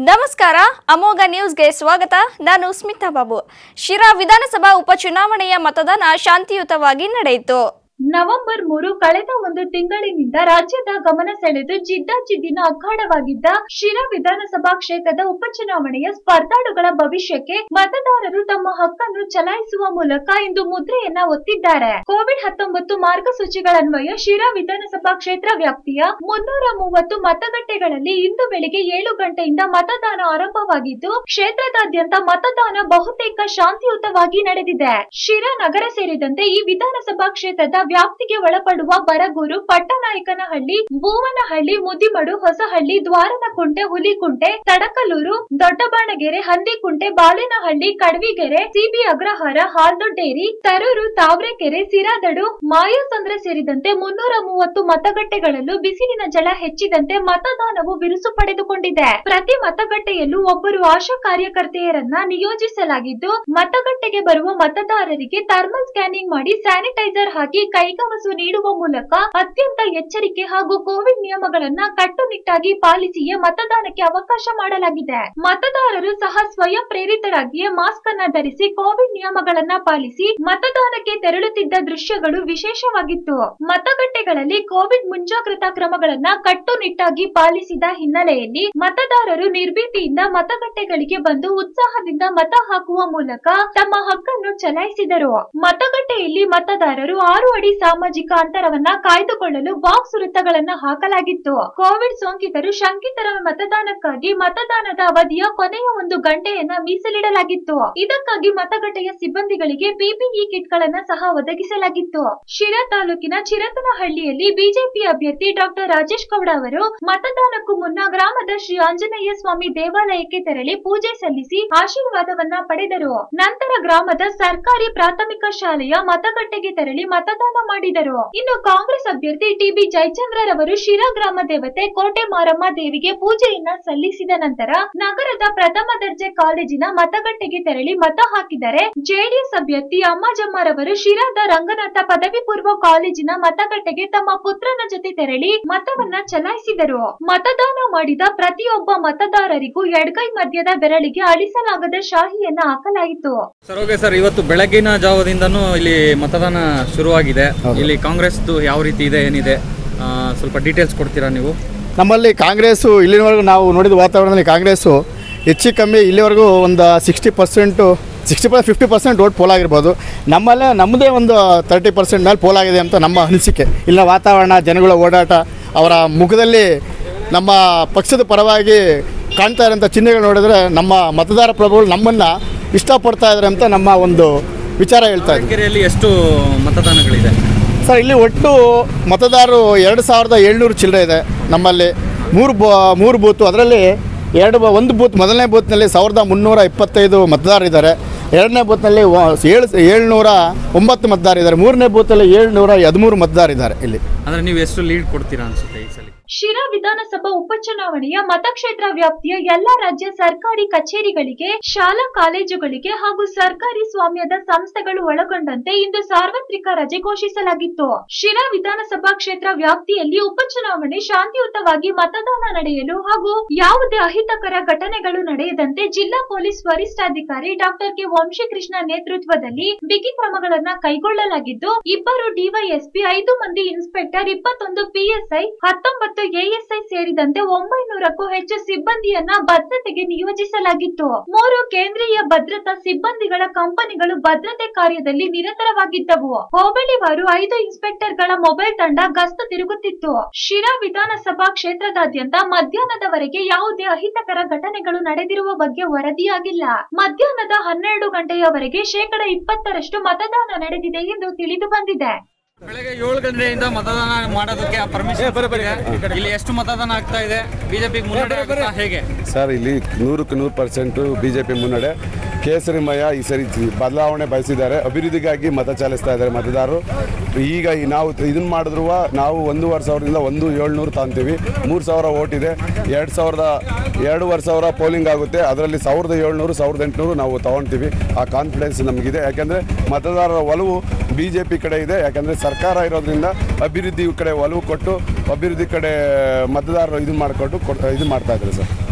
ನಮಸ್ಕಾರ ಅಮೋಘ ನ್ಯೂಸ್ಗೆ ಸ್ವಾಗತ ನಾನು ಸ್ಮಿತಾ ಬಾಬು ಶಿರಾ ವಿಧಾನಸಭಾ ಉಪಚುನಾವಣೆಯ ಮತದಾನ ಶಾಂತಿಯುತವಾಗಿ ನಡೆಯಿತು ನವೆಂಬರ್ ಮೂರು ಕಳೆದ ಒಂದು ತಿಂಗಳಿನಿಂದ ರಾಜ್ಯದ ಗಮನ ಸೆಳೆದು ಜಿದ್ದಾಜಿದ್ದಿನ ಅಖಾಡವಾಗಿದ್ದ ಶಿರಾ ವಿಧಾನಸಭಾ ಕ್ಷೇತ್ರದ ಉಪಚುನಾವಣೆಯ ಸ್ಪರ್ಧಾಳುಗಳ ಭವಿಷ್ಯಕ್ಕೆ ಮತದಾರರು ತಮ್ಮ ಹಕ್ಕನ್ನು ಚಲಾಯಿಸುವ ಮೂಲಕ ಇಂದು ಮುದ್ರೆಯನ್ನ ಒತ್ತಿದ್ದಾರೆ ಕೋವಿಡ್ ಹತ್ತೊಂಬತ್ತು ಮಾರ್ಗಸೂಚಿಗಳನ್ವಯ ಶಿರಾ ವಿಧಾನಸಭಾ ಕ್ಷೇತ್ರ ವ್ಯಾಪ್ತಿಯ ಮುನ್ನೂರ ಮೂವತ್ತು ಮತಗಟ್ಟೆಗಳಲ್ಲಿ ಇಂದು ಬೆಳಿಗ್ಗೆ ಏಳು ಗಂಟೆಯಿಂದ ಮತದಾನ ಆರಂಭವಾಗಿದ್ದು ಕ್ಷೇತ್ರದಾದ್ಯಂತ ಮತದಾನ ಬಹುತೇಕ ಶಾಂತಿಯುತವಾಗಿ ನಡೆದಿದೆ ಶಿರಾ ನಗರ ಸೇರಿದಂತೆ ಈ ವಿಧಾನಸಭಾ ಕ್ಷೇತ್ರದ ವ್ಯಾಪ್ತಿಗೆ ಒಳಪಡುವ ಬರಗೂರು ಪಟ್ಟನಾಯಕನಹಳ್ಳಿ ಬೂವನಹಳ್ಳಿ ಮುದಿಮಡು ಹೊಸಹಳ್ಳಿ ದ್ವಾರನಕುಂಟೆ ಹುಲಿಕುಂಟೆ ತಡಕಲೂರು ದೊಡ್ಡಬಾಣಗೆರೆ ಹಂದಿಕುಂಟೆ ಬಾಲೇನಹಳ್ಳಿ ಕಡವಿಗೆರೆ ಸಿಬಿ ಅಗ್ರಹಾರ ಹಾಲ್ದೊಡ್ಡೇರಿ ತರೂರು ತಾವರೆಕೆರೆ ಸಿರಾದಡು ಮಾಯಾಸಂದ್ರ ಸೇರಿದಂತೆ ಮುನ್ನೂರ ಮೂವತ್ತು ಮತಗಟ್ಟೆಗಳಲ್ಲೂ ಬಿಸಿಲಿನ ಜಳ ಹೆಚ್ಚಿದಂತೆ ಮತದಾನವು ಬಿರುಸು ಪಡೆದುಕೊಂಡಿದೆ ಪ್ರತಿ ಮತಗಟ್ಟೆಯಲ್ಲೂ ಒಬ್ಬರು ಆಶಾ ಕಾರ್ಯಕರ್ತೆಯರನ್ನ ನಿಯೋಜಿಸಲಾಗಿದ್ದು ಮತಗಟ್ಟೆಗೆ ಬರುವ ಮತದಾರರಿಗೆ ಥರ್ಮಲ್ ಸ್ಕ್ಯಾನಿಂಗ್ ಮಾಡಿ ಸ್ಯಾನಿಟೈಸರ್ ಹಾಕಿ ಕೈಗವಸು ನೀಡುವ ಮೂಲಕ ಅತ್ಯಂತ ಎಚ್ಚರಿಕೆ ಹಾಗೂ ಕೋವಿಡ್ ನಿಯಮಗಳನ್ನ ಕಟ್ಟುನಿಟ್ಟಾಗಿ ಪಾಲಿಸಿಯೇ ಮತದಾನಕ್ಕೆ ಅವಕಾಶ ಮಾಡಲಾಗಿದೆ ಮತದಾರರು ಸಹ ಸ್ವಯಂ ಪ್ರೇರಿತರಾಗಿಯೇ ಮಾಸ್ಕ್ ಅನ್ನ ಧರಿಸಿ ಕೋವಿಡ್ ನಿಯಮಗಳನ್ನ ಪಾಲಿಸಿ ಮತದಾನಕ್ಕೆ ತೆರಳುತ್ತಿದ್ದ ದೃಶ್ಯಗಳು ವಿಶೇಷವಾಗಿತ್ತು ಮತಗಟ್ಟೆಗಳಲ್ಲಿ ಕೋವಿಡ್ ಮುಂಜಾಗ್ರತಾ ಕ್ರಮಗಳನ್ನ ಕಟ್ಟುನಿಟ್ಟಾಗಿ ಪಾಲಿಸಿದ ಹಿನ್ನೆಲೆಯಲ್ಲಿ ಮತದಾರರು ನಿರ್ಭೀತಿಯಿಂದ ಮತಗಟ್ಟೆಗಳಿಗೆ ಬಂದು ಉತ್ಸಾಹದಿಂದ ಮತ ಹಾಕುವ ಮೂಲಕ ತಮ್ಮ ಹಕ್ಕನ್ನು ಚಲಾಯಿಸಿದರು ಮತಗಟ್ಟೆಯಲ್ಲಿ ಮತದಾರರು ಆರು ಅಡಿ ಸಾಮಾಜಿಕ ಅಂತರವನ್ನ ಕಾಯ್ದುಕೊಳ್ಳಲು ಬಾಕ್ಸ್ ವೃತ್ತಗಳನ್ನ ಹಾಕಲಾಗಿತ್ತು ಕೋವಿಡ್ ಸೋಂಕಿತರು ಶಂಕಿತರ ಮತದಾನಕ್ಕಾಗಿ ಮತದಾನದ ಅವಧಿಯ ಕೊನೆಯ ಒಂದು ಗಂಟೆಯನ್ನ ಮೀಸಲಿಡಲಾಗಿತ್ತು ಇದಕ್ಕಾಗಿ ಮತಗಟ್ಟೆಯ ಸಿಬ್ಬಂದಿಗಳಿಗೆ ಪಿಪಿಇ ಕಿಟ್ಗಳನ್ನ ಸಹ ಒದಗಿಸಲಾಗಿತ್ತು ಶಿರಾ ತಾಲೂಕಿನ ಚಿರತನಹಳ್ಳಿಯಲ್ಲಿ ಬಿಜೆಪಿ ಅಭ್ಯರ್ಥಿ ಡಾಕ್ಟರ್ ರಾಜೇಶ್ ಗೌಡ ಅವರು ಮತದಾನಕ್ಕೂ ಮುನ್ನ ಗ್ರಾಮದ ಶ್ರೀ ಆಂಜನೇಯ ಸ್ವಾಮಿ ದೇವಾಲಯಕ್ಕೆ ತೆರಳಿ ಪೂಜೆ ಸಲ್ಲಿಸಿ ಆಶೀರ್ವಾದವನ್ನ ಪಡೆದರು ನಂತರ ಗ್ರಾಮದ ಸರ್ಕಾರಿ ಪ್ರಾಥಮಿಕ ಶಾಲೆಯ ಮತಗಟ್ಟೆಗೆ ತೆರಳಿ ಮತದಾನ ಮಾಡಿದರು ಇನ್ನು ಕಾಂಗ್ರೆಸ್ ಅಭ್ಯರ್ಥಿ ಟಿಬಿ ಜಯಚಂದ್ರರವರು ಶಿರಾ ಗ್ರಾಮ ದೇವತೆ ಕೋಟೆ ಮಾರಮ್ಮ ದೇವಿಗೆ ಪೂಜೆಯನ್ನ ಸಲ್ಲಿಸಿದ ನಂತರ ನಗರದ ಪ್ರಥಮ ದರ್ಜೆ ಕಾಲೇಜಿನ ಮತಗಟ್ಟೆಗೆ ತೆರಳಿ ಮತ ಹಾಕಿದರೆ ಜೆಡಿಎಸ್ ಅಭ್ಯರ್ಥಿ ಅಮ್ಮಾಜಮ್ಮರವರು ಶಿರಾದ ರಂಗನಾಥ ಪದವಿ ಪೂರ್ವ ಕಾಲೇಜಿನ ಮತಗಟ್ಟೆಗೆ ತಮ್ಮ ಪುತ್ರನ ಜೊತೆ ತೆರಳಿ ಮತವನ್ನ ಚಲಾಯಿಸಿದರು ಮತದಾನ ಮಾಡಿದ ಪ್ರತಿಯೊಬ್ಬ ಮತದಾರರಿಗೂ ಎಡಗೈ ಮಧ್ಯದ ಬೆರಳಿಗೆ ಅಳಿಸಲಾಗದ ಶಾಹಿಯನ್ನ ಹಾಕಲಾಯಿತು ಸರ್ ಓಕೆ ಸರ್ ಇವತ್ತು ಬೆಳಗಿನ ಜಾವದಿಂದನೂ ಇಲ್ಲಿ ಮತದಾನ ಶುರುವಾಗಿದೆ ಇಲ್ಲಿ ಕಾಂಗ್ರೆಸ್ದು ಯಾವ ರೀತಿ ಇದೆ ಏನಿದೆ ಆ, ಸ್ವಲ್ಪ ಡೀಟೇಲ್ಸ್ ಕೊಡ್ತೀರಾ ನೀವು ನಮ್ಮಲ್ಲಿ ಕಾಂಗ್ರೆಸ್ಸು ಇಲ್ಲಿವರೆಗೂ ನಾವು ನೋಡಿದ ವಾತಾವರಣದಲ್ಲಿ ಕಾಂಗ್ರೆಸ್ಸು ಹೆಚ್ಚು ಕಮ್ಮಿ ಇಲ್ಲಿವರೆಗೂ ಒಂದು sixty percent sixty percent fifty percent vote poll ಆಗಿರ್ಬೋದು ನಮ್ಮಲ್ಲೇ ನಮ್ಮದೇ ಒಂದು ತರ್ಟಿ ಪರ್ಸೆಂಟ್ ಮೇಲೆ ಪೋಲ್ ಆಗಿದೆ ಅಂತ ನಮ್ಮ ಅನಿಸಿಕೆ ಇಲ್ಲಿನ ವಾತಾವರಣ ಜನಗಳ ಓಡಾಟ ಅವರ ಮುಖದಲ್ಲಿ ನಮ್ಮ ಪಕ್ಷದ ಪರವಾಗಿ ಕಾಣ್ತಾ ಇರೋಂಥ ಚಿಹ್ನೆಗಳು ನೋಡಿದ್ರೆ ನಮ್ಮ ಮತದಾರ ಪ್ರಭುಗಳು ನಮ್ಮನ್ನು ಇಷ್ಟಪಡ್ತಾ ಇದ್ದಾರೆ ಅಂತ ನಮ್ಮ ಒಂದು ವಿಚಾರ ಹೇಳ್ತಾ ಇದ್ದೀವಿ ಕೆರೆಯಲ್ಲಿ ಎಷ್ಟು ಮತದಾನಗಳಿದೆ ಸರ್ ಇಲ್ಲಿ ಒಟ್ಟು ಮತದಾರರು ಎರಡು ಸಾವಿರದ ಏಳ್ನೂರು ಚಿಲ್ಲರೆ ಇದೆ ನಮ್ಮಲ್ಲಿ ಮೂರು ಬೂ ಮೂರು ಬೂತು ಅದರಲ್ಲಿ ಎರಡು ಬ- ಒಂದು ಬೂತ್ ಮೊದಲನೇ ಬೂತ್ನಲ್ಲಿ ಸಾವಿರದ ಮುನ್ನೂರ ಇಪ್ಪತ್ತೈದು ಮತದಾರರಿದ್ದಾರೆ ಎರಡನೇ ಬೂತ್ನಲ್ಲಿ ವ- ಏಳು ಏಳ್ನೂರ ಒಂಬತ್ತು ಮತದಾರರಿದ್ದಾರೆ ಮೂರನೇ ಬೂತಲ್ಲಿ ಏಳ್ನೂರ ಹದಿಮೂರು ಮತದಾರರಿದ್ದಾರೆ ಇಲ್ಲಿ ಅಂದರೆ ನೀವು ಎಷ್ಟು ಲೀಡ್ ಕೊಡ್ತೀರಾ ಅನ್ಸುತ್ತೆ ಈ ಸಲ ಶಿರಾ ವಿಧಾನಸಭಾ ಉಪಚುನಾವಣೆಯ ಮತಕ್ಷೇತ್ರ ವ್ಯಾಪ್ತಿಯ ಎಲ್ಲಾ ರಾಜ್ಯ ಸರ್ಕಾರಿ ಕಚೇರಿಗಳಿಗೆ ಶಾಲಾ ಕಾಲೇಜುಗಳಿಗೆ ಹಾಗೂ ಸರ್ಕಾರಿ ಸ್ವಾಮ್ಯದ ಸಂಸ್ಥೆಗಳು ಒಳಗೊಂಡಂತೆ ಇಂದು ಸಾರ್ವತ್ರಿಕ ರಜೆ ಘೋಷಿಸಲಾಗಿತ್ತು ಶಿರಾ ವಿಧಾನಸಭಾ ಕ್ಷೇತ್ರ ವ್ಯಾಪ್ತಿಯಲ್ಲಿ ಉಪಚುನಾವಣೆ ಶಾಂತಿಯುತವಾಗಿ ಮತದಾನ ನಡೆಯಲು ಹಾಗೂ ಯಾವುದೇ ಅಹಿತಕರ ಘಟನೆಗಳು ನಡೆಯದಂತೆ ಜಿಲ್ಲಾ ಪೊಲೀಸ್ ವರಿಷ್ಠಾಧಿಕಾರಿ ಡಾಕ್ಟರ್ ಕೆ ವಂಶೀಕೃಷ್ಣ ನೇತೃತ್ವದಲ್ಲಿ ಬಿಗಿ ಕ್ರಮಗಳನ್ನ ಕೈಗೊಳ್ಳಲಾಗಿದ್ದು ಇಬ್ಬರು ಡಿವೈಎಸ್ಪಿ ಐದು ಮಂದಿ ಇನ್ಸ್ಪೆಕ್ಟರ್ ಇಪ್ಪತ್ತೊಂದು ಪಿಎಸ್ಐ ಹತ್ತೊಂಬತ್ತು ಎಎಸ್ಐ ಸೇರಿದಂತೆ ಒಂಬೈನೂರಕ್ಕೂ ಹೆಚ್ಚು ಸಿಬ್ಬಂದಿಯನ್ನ ಭದ್ರತೆಗೆ ನಿಯೋಜಿಸಲಾಗಿತ್ತು ಮೂರು ಕೇಂದ್ರೀಯ ಭದ್ರತಾ ಸಿಬ್ಬಂದಿಗಳ ಕಂಪನಿಗಳು ಭದ್ರತೆ ಕಾರ್ಯದಲ್ಲಿ ನಿರತರವಾಗಿದ್ದವು ಹೋಬಳಿವಾರು ಐದು ಇನ್ಸ್ಪೆಕ್ಟರ್ಗಳ ಮೊಬೈಲ್ ತಂಡ ಗಸ್ತು ತಿರುಗುತ್ತಿತ್ತು ಶಿರಾ ವಿಧಾನಸಭಾ ಕ್ಷೇತ್ರದಾದ್ಯಂತ ಮಧ್ಯಾಹ್ನದವರೆಗೆ ಯಾವುದೇ ಅಹಿತಕರ ಘಟನೆಗಳು ನಡೆದಿರುವ ಬಗ್ಗೆ ವರದಿಯಾಗಿಲ್ಲ ಮಧ್ಯಾಹ್ನದ ಹನ್ನೆರಡು ಗಂಟೆಯವರೆಗೆ ಶೇಕಡ ಇಪ್ಪತ್ತರಷ್ಟು ಮತದಾನ ನಡೆದಿದೆ ಎಂದು ತಿಳಿದು ಬಂದಿದೆ ಬೆಳಗ್ಗೆ ಏಳು ಗಂಟೆಯಿಂದ ಮತದಾನ ಮಾಡೋದಕ್ಕೆ ಪರ್ಮಿಷನ್ ಇಲ್ಲಿ ಎಷ್ಟು ಮತದಾನ ಆಗ್ತಾ ಇದೆ ಬಿಜೆಪಿ ಮುನ್ನಡೆ ಆಗುತ್ತಾ? ಹೇಗೆ ಸರ್ ಇಲ್ಲಿ ನೂರಕ್ಕೆ ನೂರು ಪರ್ಸೆಂಟು ಬಿ ಜೆ ಪಿ ಮುನ್ನಡೆ ಕೇಸರಿಮಯ ಈ ಸರಿ ಜಿ- ಬದಲಾವಣೆ ಬಯಸಿದ್ದಾರೆ ಅಭಿವೃದ್ಧಿಗಾಗಿ ಮತ ಚಲಿಸ್ತಾ ಇದ್ದಾರೆ ಮತದಾರರು ಈಗ ಈ ನಾವು ಇದನ್ನ ಮಾಡಿದ್ರು ನಾವು ಒಂದೂವರೆ ಸಾವಿರದಿಂದ ಒಂದು ಏಳ್ನೂರು ತಾಂತೀವಿ ಮೂರು ಸಾವಿರ ಓಟ್ ಇದೆ ಎರಡು ಸಾವಿರದ ಎರಡೂವರೆ ಸಾವಿರ ಪೋಲಿಂಗ್ ಆಗುತ್ತೆ ಅದರಲ್ಲಿ ಸಾವಿರದ ಏಳ್ನೂರು ಸಾವಿರದ ಎಂಟುನೂರು ನಾವು ತೊಗೊಳ್ತೀವಿ ಆ ಕಾನ್ಫಿಡೆನ್ಸ್ ನಮಗಿದೆ ಯಾಕೆಂದರೆ ಮತದಾರರ ಒಲವು ಬಿ ಜೆ ಪಿ ಕಡೆ ಇದೆ ಯಾಕಂದರೆ ಸರ್ಕಾರ ಇರೋದ್ರಿಂದ ಅಭಿವೃದ್ಧಿ ಕಡೆ ಒಲವು ಕೊಟ್ಟು ಅಭಿವೃದ್ಧಿ ಕಡೆ ಮತದಾರರು ಇದು ಮಾಡಿಕೊಂಡು ಇದು ಮಾಡ್ತಾ ಇದ್ದಾರೆ ಸರ್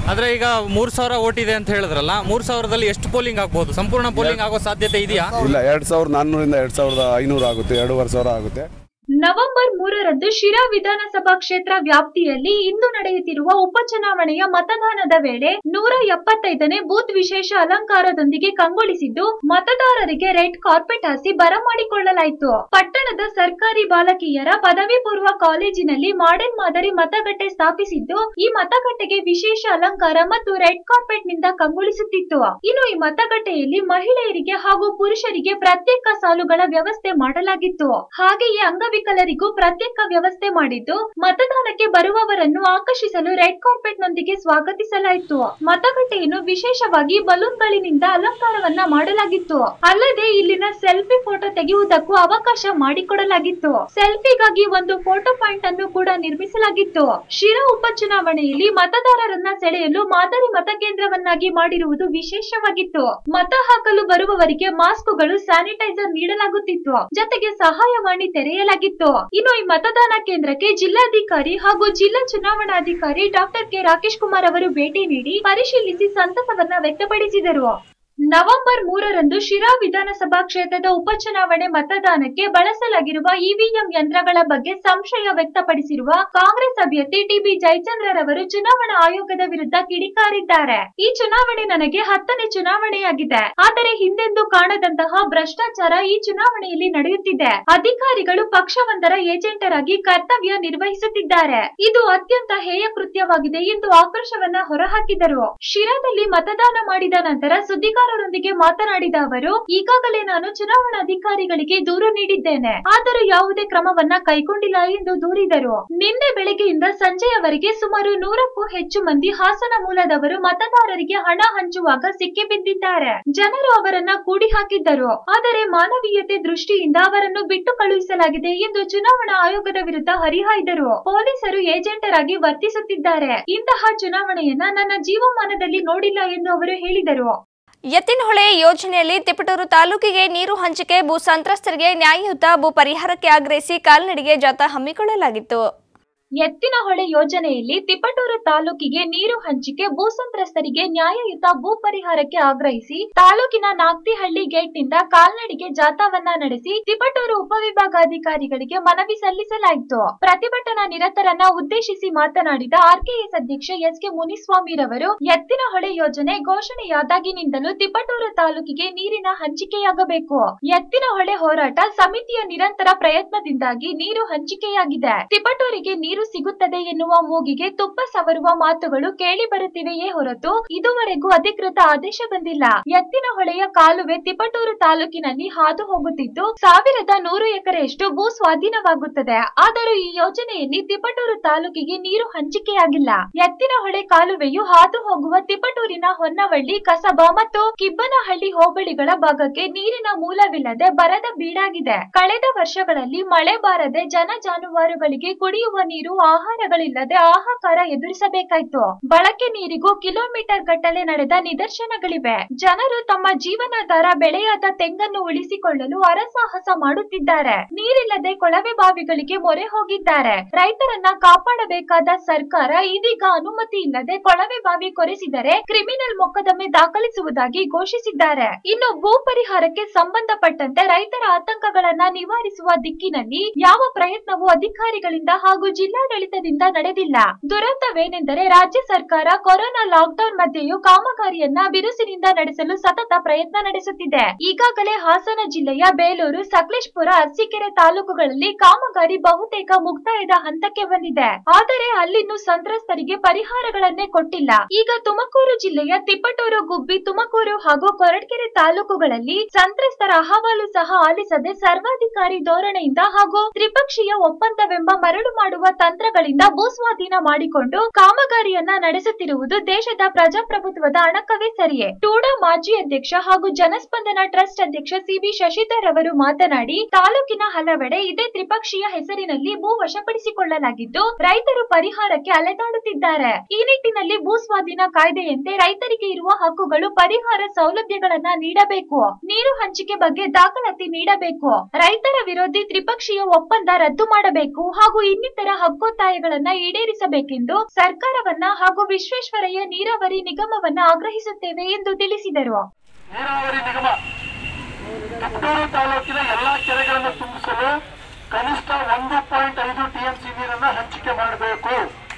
ಆದ್ರೆ ಈಗ ಮೂರ್ ಸಾವಿರ ಓಟ್ ಇದೆ ಅಂತ ಹೇಳಿದ್ರಲ್ಲ ಮೂರ್ ಸಾವಿರದಲ್ಲಿ ಎಷ್ಟು ಪೋಲಿಂಗ್ ಆಗ್ಬೋದು ಸಂಪೂರ್ಣ ಪೋಲಿಂಗ್ ಆಗೋ ಸಾಧ್ಯತೆ ಇದೆಯಾ ಇಲ್ಲ ಎರಡು ಸಾವಿರದ ನಾನ್ನೂರಿಂದ ಎರಡು ಸಾವಿರದ ಐನೂರು ಆಗುತ್ತೆ ಎರಡೂವರೆ ಸಾವಿರ ಆಗುತ್ತೆ ನವೆಂಬರ್ ಮೂರರಂದು ಶಿರಾ ವಿಧಾನಸಭಾ ಕ್ಷೇತ್ರ ವ್ಯಾಪ್ತಿಯಲ್ಲಿ ಇಂದು ನಡೆಯುತ್ತಿರುವ ಉಪಚುನಾವಣೆಯ ಮತದಾನದ ವೇಳೆ ನೂರ ಎಪ್ಪತ್ತೈದನೇ ಬೂತ್ ವಿಶೇಷ ಅಲಂಕಾರದೊಂದಿಗೆ ಕಂಗೊಳಿಸಿದ್ದು ಮತದಾರರಿಗೆ ರೆಡ್ ಕಾರ್ಪೆಟ್ ಹಾಸಿ ಬರಮಾಡಿಕೊಳ್ಳಲಾಯಿತು ಪಟ್ಟಣದ ಸರ್ಕಾರಿ ಬಾಲಕಿಯರ ಪದವಿ ಪೂರ್ವ ಕಾಲೇಜಿನಲ್ಲಿ ಮಾಡೆಲ್ ಮಾದರಿ ಮತಗಟ್ಟೆ ಸ್ಥಾಪಿಸಿದ್ದು ಈ ಮತಗಟ್ಟೆಗೆ ವಿಶೇಷ ಅಲಂಕಾರ ಮತ್ತು ರೆಡ್ ಕಾರ್ಪೆಟ್ ನಿಂದ ಕಂಗೊಳಿಸುತ್ತಿತ್ತು ಇನ್ನು ಈ ಮತಗಟ್ಟೆಯಲ್ಲಿ ಮಹಿಳೆಯರಿಗೆ ಹಾಗೂ ಪುರುಷರಿಗೆ ಪ್ರತ್ಯೇಕ ಸಾಲುಗಳ ವ್ಯವಸ್ಥೆ ಮಾಡಲಾಗಿತ್ತು ಹಾಗೆಯೇ ಅಂಗವಿಕಲರಿಗೂ ಪ್ರತ್ಯೇಕ ವ್ಯವಸ್ಥೆ ಮಾಡಿದ್ದು ಮತದಾನಕ್ಕೆ ಬರುವವರನ್ನು ಆಕರ್ಷಿಸಲು ರೆಡ್ ಕಾರ್ಪೆಟ್ ನೊಂದಿಗೆ ಸ್ವಾಗತಿಸಲಾಯಿತು ಮತಗಟ್ಟೆಯನ್ನು ವಿಶೇಷವಾಗಿ ಬಲೂನ್ಗಳಿನಿಂದ ಅಲಂಕಾರವನ್ನ ಮಾಡಲಾಗಿತ್ತು ಅಲ್ಲದೆ ಇಲ್ಲಿನ ಸೆಲ್ಫಿ ಫೋಟೋ ತೆಗೆಯುವುದಕ್ಕೂ ಅವಕಾಶ ಮಾಡಿಕೊಡಲಾಗಿತ್ತು ಸೆಲ್ಫಿಗಾಗಿ ಒಂದು ಫೋಟೋ ಪಾಯಿಂಟ್ ಅನ್ನು ಕೂಡ ನಿರ್ಮಿಸಲಾಗಿತ್ತು ಶಿರಾ ಉಪಚುನಾವಣೆಯಲ್ಲಿ ಮತದಾರರನ್ನ ಸೆಳೆಯಲು ಮಾದರಿ ಮತಕೇಂದ್ರವನ್ನಾಗಿ ಮಾಡಿರುವುದು ವಿಶೇಷವಾಗಿತ್ತು ಮತ ಹಾಕಲು ಬರುವವರಿಗೆ ಮಾಸ್ಕ್ಗಳು ಸ್ಯಾನಿಟೈಸರ್ ನೀಡಲಾಗುತ್ತಿತ್ತು ಜೊತೆಗೆ ಸಹಾಯವಾಣಿ ತೆರೆಯಲಾಗಿತ್ತು ಇನ್ನು ಈ ಮತದಾನ ಕೇಂದ್ರಕ್ಕೆ ಜಿಲ್ಲಾಧಿಕಾರಿ ಹಾಗೂ ಜಿಲ್ಲಾ ಚುನಾವಣಾಧಿಕಾರಿ ಡಾಕ್ಟರ್ ಕೆ ರಾಕೇಶ್ ಕುಮಾರ್ ಅವರು ಭೇಟಿ ನೀಡಿ ಪರಿಶೀಲಿಸಿ ಸಂತಸವನ್ನ ವ್ಯಕ್ತಪಡಿಸಿದರು ನವೆಂಬರ್ ಮೂರರಂದು ಶಿರಾ ವಿಧಾನಸಭಾ ಕ್ಷೇತ್ರದ ಉಪಚುನಾವಣೆ ಮತದಾನಕ್ಕೆ ಬಳಸಲಾಗಿರುವ ಇವಿಎಂ ಯಂತ್ರಗಳ ಬಗ್ಗೆ ಸಂಶಯ ವ್ಯಕ್ತಪಡಿಸಿರುವ ಕಾಂಗ್ರೆಸ್ ಅಭ್ಯರ್ಥಿ ಟಿಬಿ ಜಯಚಂದ್ರರವರು ಚುನಾವಣಾ ಆಯೋಗದ ವಿರುದ್ಧ ಕಿಡಿಕಾರಿದ್ದಾರೆ ಈ ಚುನಾವಣೆ ನನಗೆ ಹತ್ತನೇ ಚುನಾವಣೆಯಾಗಿದೆ ಆದರೆ ಹಿಂದೆಂದೂ ಕಾಣದಂತಹ ಭ್ರಷ್ಟಾಚಾರ ಈ ಚುನಾವಣೆಯಲ್ಲಿ ನಡೆಯುತ್ತಿದೆ ಅಧಿಕಾರಿಗಳು ಪಕ್ಷವೊಂದರ ಏಜೆಂಟರಾಗಿ ಕರ್ತವ್ಯ ನಿರ್ವಹಿಸುತ್ತಿದ್ದಾರೆ ಇದು ಅತ್ಯಂತ ಹೇಯ ಕೃತ್ಯವಾಗಿದೆ ಎಂದು ಆಕ್ರೋಶವನ್ನ ಹೊರಹಾಕಿದರು ಶಿರಾದಲ್ಲಿ ಮತದಾನ ಮಾಡಿದ ನಂತರ ಸುದ್ದಿಗಾರರೊಂದಿಗೆ ಮಾತನಾಡಿದ ಅವರು ಈಗಾಗಲೇ ನಾನು ಚುನಾವಣಾಧಿಕಾರಿಗಳಿಗೆ ದೂರು ನೀಡಿದ್ದೇನೆ ಆದರೂ ಯಾವುದೇ ಕ್ರಮವನ್ನ ಕೈಗೊಂಡಿಲ್ಲ ಎಂದು ದೂರಿದರು ನಿನ್ನೆ ಬೆಳಗ್ಗೆಯಿಂದ ಸಂಜೆಯವರೆಗೆ ಸುಮಾರು ನೂರಕ್ಕೂ ಹೆಚ್ಚು ಮಂದಿ ಹಾಸನ ಮೂಲದವರು ಮತದಾರರಿಗೆ ಹಣ ಹಂಚುವಾಗ ಸಿಕ್ಕಿಬಿದ್ದಿದ್ದಾರೆ ಜನರು ಅವರನ್ನ ಕೂಡಿ ಹಾಕಿದ್ದರು ಆದರೆ ಮಾನವೀಯತೆ ದೃಷ್ಟಿಯಿಂದ ಅವರನ್ನು ಬಿಟ್ಟು ಕಳುಹಿಸಲಾಗಿದೆ ಎಂದು ಚುನಾವಣಾ ಆಯೋಗದ ವಿರುದ್ಧ ಹರಿಹಾಯ್ದರು ಪೊಲೀಸರು ಏಜೆಂಟರಾಗಿ ವರ್ತಿಸುತ್ತಿದ್ದಾರೆ ಇಂತಹ ಚುನಾವಣೆಯನ್ನ ನನ್ನ ಜೀವಮಾನದಲ್ಲಿ ನೋಡಿಲ್ಲ ಎಂದು ಅವರು ಹೇಳಿದರು ಎತ್ತಿನಹೊಳೆ ಯೋಜನೆಯಲ್ಲಿ ತಿಪಟೂರು ತಾಲೂಕಿಗೆ ನೀರು ಹಂಚಿಕೆ ಭೂ ಸಂತ್ರಸ್ತರಿಗೆ ನ್ಯಾಯಯುತ ಭೂ ಪರಿಹಾರಕ್ಕೆ ಆಗ್ರಹಿಸಿ ಕಾಲ್ನಡಿಗೆ ಜಾಥಾ ಹಮ್ಮಿಕೊಳ್ಳಲಾಗಿತ್ತು ಎತ್ತಿನಹೊಳೆ ಯೋಜನೆಯಲ್ಲಿ ತಿಪಟೂರು ತಾಲೂಕಿಗೆ ನೀರು ಹಂಚಿಕೆ ಭೂ ಸಂತ್ರಸ್ತರಿಗೆ ನ್ಯಾಯಯುತ ಭೂ ಪರಿಹಾರಕ್ಕೆ ಆಗ್ರಹಿಸಿ ತಾಲೂಕಿನ ನಾಗ್ತಿಹಳ್ಳಿ ಗೇಟ್ನಿಂದ ಕಾಲ್ನಡಿಗೆ ಜಾಥಾವನ್ನ ನಡೆಸಿ ತಿಪಟೂರು ಉಪವಿಭಾಗಾಧಿಕಾರಿಗಳಿಗೆ ಮನವಿ ಸಲ್ಲಿಸಲಾಯಿತು ಪ್ರತಿಭಟನಾ ನಿರತರನ್ನ ಉದ್ದೇಶಿಸಿ ಮಾತನಾಡಿದ ಆರ್ಕೆಎಸ್ ಅಧ್ಯಕ್ಷ ಎಸ್ ಕೆ ಮುನಿಸ್ವಾಮಿರವರು ಎತ್ತಿನಹೊಳೆ ಯೋಜನೆ ಘೋಷಣೆಯಾದಾಗಿನಿಂದಲೂ ತಿಪಟೂರು ತಾಲೂಕಿಗೆ ನೀರಿನ ಹಂಚಿಕೆಯಾಗಬೇಕು ಎತ್ತಿನಹೊಳೆ ಹೋರಾಟ ಸಮಿತಿಯ ನಿರಂತರ ಪ್ರಯತ್ನದಿಂದಾಗಿ ನೀರು ಹಂಚಿಕೆಯಾಗಿದೆ ತಿಪಟೂರಿಗೆ ನೀರು ಸಿಗುತ್ತದೆ ಎನ್ನುವ ಮೂಗಿಗೆ ತುಪ್ಪ ಸವರುವ ಮಾತುಗಳು ಕೇಳಿ ಬರುತ್ತಿವೆಯೇ ಹೊರತು ಇದುವರೆಗೂ ಅಧಿಕೃತ ಆದೇಶ ಬಂದಿಲ್ಲ ಎತ್ತಿನಹೊಳೆಯ ಕಾಲುವೆ ತಿಪಟೂರು ತಾಲೂಕಿನಲ್ಲಿ ಹಾದು ಹೋಗುತ್ತಿದ್ದು ಸಾವಿರದ ನೂರು ಎಕರೆಯಷ್ಟು ಭೂ ಸ್ವಾಧೀನವಾಗುತ್ತದೆ ಆದರೂ ಈ ಯೋಜನೆಯಲ್ಲಿ ತಿಪಟೂರು ತಾಲೂಕಿಗೆ ನೀರು ಹಂಚಿಕೆಯಾಗಿಲ್ಲ ಎತ್ತಿನಹೊಳೆ ಕಾಲುವೆಯು ಹಾದು ಹೋಗುವ ತಿಪಟೂರಿನ ಹೊನ್ನವಳ್ಳಿ ಕಸಬಾ ಮತ್ತು ಕಿಬ್ಬನಹಳ್ಳಿ ಹೋಬಳಿಗಳ ಭಾಗಕ್ಕೆ ನೀರಿನ ಮೂಲವಿಲ್ಲದೆ ಬರದ ಬೀಡಾಗಿದೆ ಕಳೆದ ವರ್ಷಗಳಲ್ಲಿ ಮಳೆ ಬಾರದೆ ಜನ ಜಾನುವಾರುಗಳಿಗೆ ಕುಡಿಯುವ ನೀರು ಆಹಾರಗಳಿಲ್ಲದೆ ಹಾಹಾಕಾರ ಎದುರಿಸಬೇಕಾಯ್ತು ಬಳಕೆ ನೀರಿಗೂ ಕಿಲೋಮೀಟರ್ ಗಟ್ಟಲೆ ನಡೆದ ನಿದರ್ಶನಗಳಿವೆ ಜನರು ತಮ್ಮ ಜೀವನಾಧಾರ ಬೆಳೆಯಾದ ತೆಂಗನ್ನು ಉಳಿಸಿಕೊಳ್ಳಲು ಅರಸಾಹಸ ಮಾಡುತ್ತಿದ್ದಾರೆ ನೀರಿಲ್ಲದೆ ಕೊಳವೆ ಬಾವಿಗಳಿಗೆ ಮೊರೆ ಹೋಗಿದ್ದಾರೆ ರೈತರನ್ನ ಕಾಪಾಡಬೇಕಾದ ಸರ್ಕಾರ ಇದೀಗ ಅನುಮತಿ ಇಲ್ಲದೆ ಕೊಳವೆ ಬಾವಿ ಕೊರೆಸಿದರೆ ಕ್ರಿಮಿನಲ್ ಮೊಕದ್ದಮೆ ದಾಖಲಿಸುವುದಾಗಿ ಘೋಷಿಸಿದ್ದಾರೆ ಇನ್ನು ಭೂ ಪರಿಹಾರಕ್ಕೆ ಸಂಬಂಧಪಟ್ಟಂತೆ ರೈತರ ಆತಂಕಗಳನ್ನ ನಿವಾರಿಸುವ ದಿಕ್ಕಿನಲ್ಲಿ ಯಾವ ಪ್ರಯತ್ನವೂ ಅಧಿಕಾರಿಗಳಿಂದ ಹಾಗೂ ಜಿಲ್ಲಾಡಳಿತದಿಂದ ನಡೆದಿಲ್ಲ ದುರಂತವೇನೆಂದರೆ ರಾಜ್ಯ ಸರ್ಕಾರ ಕೊರೋನಾ ಲಾಕ್ಡೌನ್ ಮಧ್ಯೆಯೂ ಕಾಮಗಾರಿಯನ್ನ ಬಿರುಸಿನಿಂದ ನಡೆಸಲು ಸತತ ಪ್ರಯತ್ನ ನಡೆಸುತ್ತಿದೆ ಈಗಾಗಲೇ ಹಾಸನ ಜಿಲ್ಲೆಯ ಬೇಲೂರು ಸಕಲೇಶ್ಪುರ ಅರಸೀಕೆರೆ ತಾಲೂಕುಗಳಲ್ಲಿ ಕಾಮಗಾರಿ ಬಹುತೇಕ ಮುಕ್ತಾಯದ ಹಂತಕ್ಕೆ ಬಂದಿದೆ ಆದರೆ ಅಲ್ಲಿನ್ನೂ ಸಂತ್ರಸ್ತರಿಗೆ ಪರಿಹಾರಗಳನ್ನೇ ಕೊಟ್ಟಿಲ್ಲ ಈಗ ತುಮಕೂರು ಜಿಲ್ಲೆಯ ತಿಪ್ಪಟೂರು ಗುಬ್ಬಿ ತುಮಕೂರು ಹಾಗೂ ಕೊರಟಗೆರೆ ತಾಲೂಕುಗಳಲ್ಲಿ ಸಂತ್ರಸ್ತರ ಅಹವಾಲು ಸಹ ಆಲಿಸದೆ ಸರ್ವಾಧಿಕಾರಿ ಧೋರಣೆಯಿಂದ ಹಾಗೂ ತ್ರಿಪಕ್ಷೀಯ ಒಪ್ಪಂದವೆಂಬ ಮರಳು ಮಾಡುವ ತಂತ್ರಗಳಿಂದ ಭೂಸ್ವಾಧೀನ ಮಾಡಿಕೊಂಡು ಕಾಮಗಾರಿಯನ್ನ ನಡೆಸುತ್ತಿರುವುದು ದೇಶದ ಪ್ರಜಾಪ್ರಭುತ್ವದ ಅಣಕವೇ ಸರಿಯೇ ಟೂಡಾ ಮಾಜಿ ಅಧ್ಯಕ್ಷ ಹಾಗೂ ಜನಸ್ಪಂದನ ಟ್ರಸ್ಟ್ ಅಧ್ಯಕ್ಷ ಸಿಬಿ ಶಶಿಧರ್ ಅವರು ಮಾತನಾಡಿ ತಾಲೂಕಿನ ಹಲವೆಡೆ ಇದೇ ತ್ರಿಪಕ್ಷೀಯ ಹೆಸರಿನಲ್ಲಿ ಭೂ ವಶಪಡಿಸಿಕೊಳ್ಳಲಾಗಿದ್ದು ರೈತರು ಪರಿಹಾರಕ್ಕೆ ಅಲೆದಾಡುತ್ತಿದ್ದಾರೆ ಈ ನಿಟ್ಟಿನಲ್ಲಿ ಭೂ ಸ್ವಾಧೀನ ಕಾಯ್ದೆಯಂತೆ ರೈತರಿಗೆ ಇರುವ ಹಕ್ಕುಗಳು ಪರಿಹಾರ ಸೌಲಭ್ಯಗಳನ್ನ ನೀಡಬೇಕು ನೀರು ಹಂಚಿಕೆ ಬಗ್ಗೆ ದಾಖಲಾತಿ ನೀಡಬೇಕು ರೈತರ ವಿರೋಧಿ ತ್ರಿಪಕ್ಷೀಯ ಒಪ್ಪಂದ ರದ್ದು ಮಾಡಬೇಕು ಹಾಗೂ ಇನ್ನಿತರ ಹಕ್ಕು ಹಕ್ಕೊತ್ತಾಯಗಳನ್ನ ಈಡೇರಿಸಬೇಕೆಂದು ಸರ್ಕಾರವನ್ನ ಹಾಗೂ ವಿಶ್ವೇಶ್ವರಯ್ಯ ನೀರಾವರಿ ನಿಗಮವನ್ನ ಆಗ್ರಹಿಸುತ್ತೇವೆ ಎಂದು ತಿಳಿಸಿದರು ನೀರಾವರಿ ನಿಗಮ ತಿಪಟೂರು ತಾಲೂಕಿನ ಎಲ್ಲಾ ಕೆರೆಗಳನ್ನು ತುಂಬಿಸಲು ಕನಿಷ್ಠ ಒಂದು ಪಾಯಿಂಟ್ ಐದು ಟಿಎಂಸಿ ನೀರನ್ನು ಹಂಚಿಕೆ ಮಾಡಬೇಕು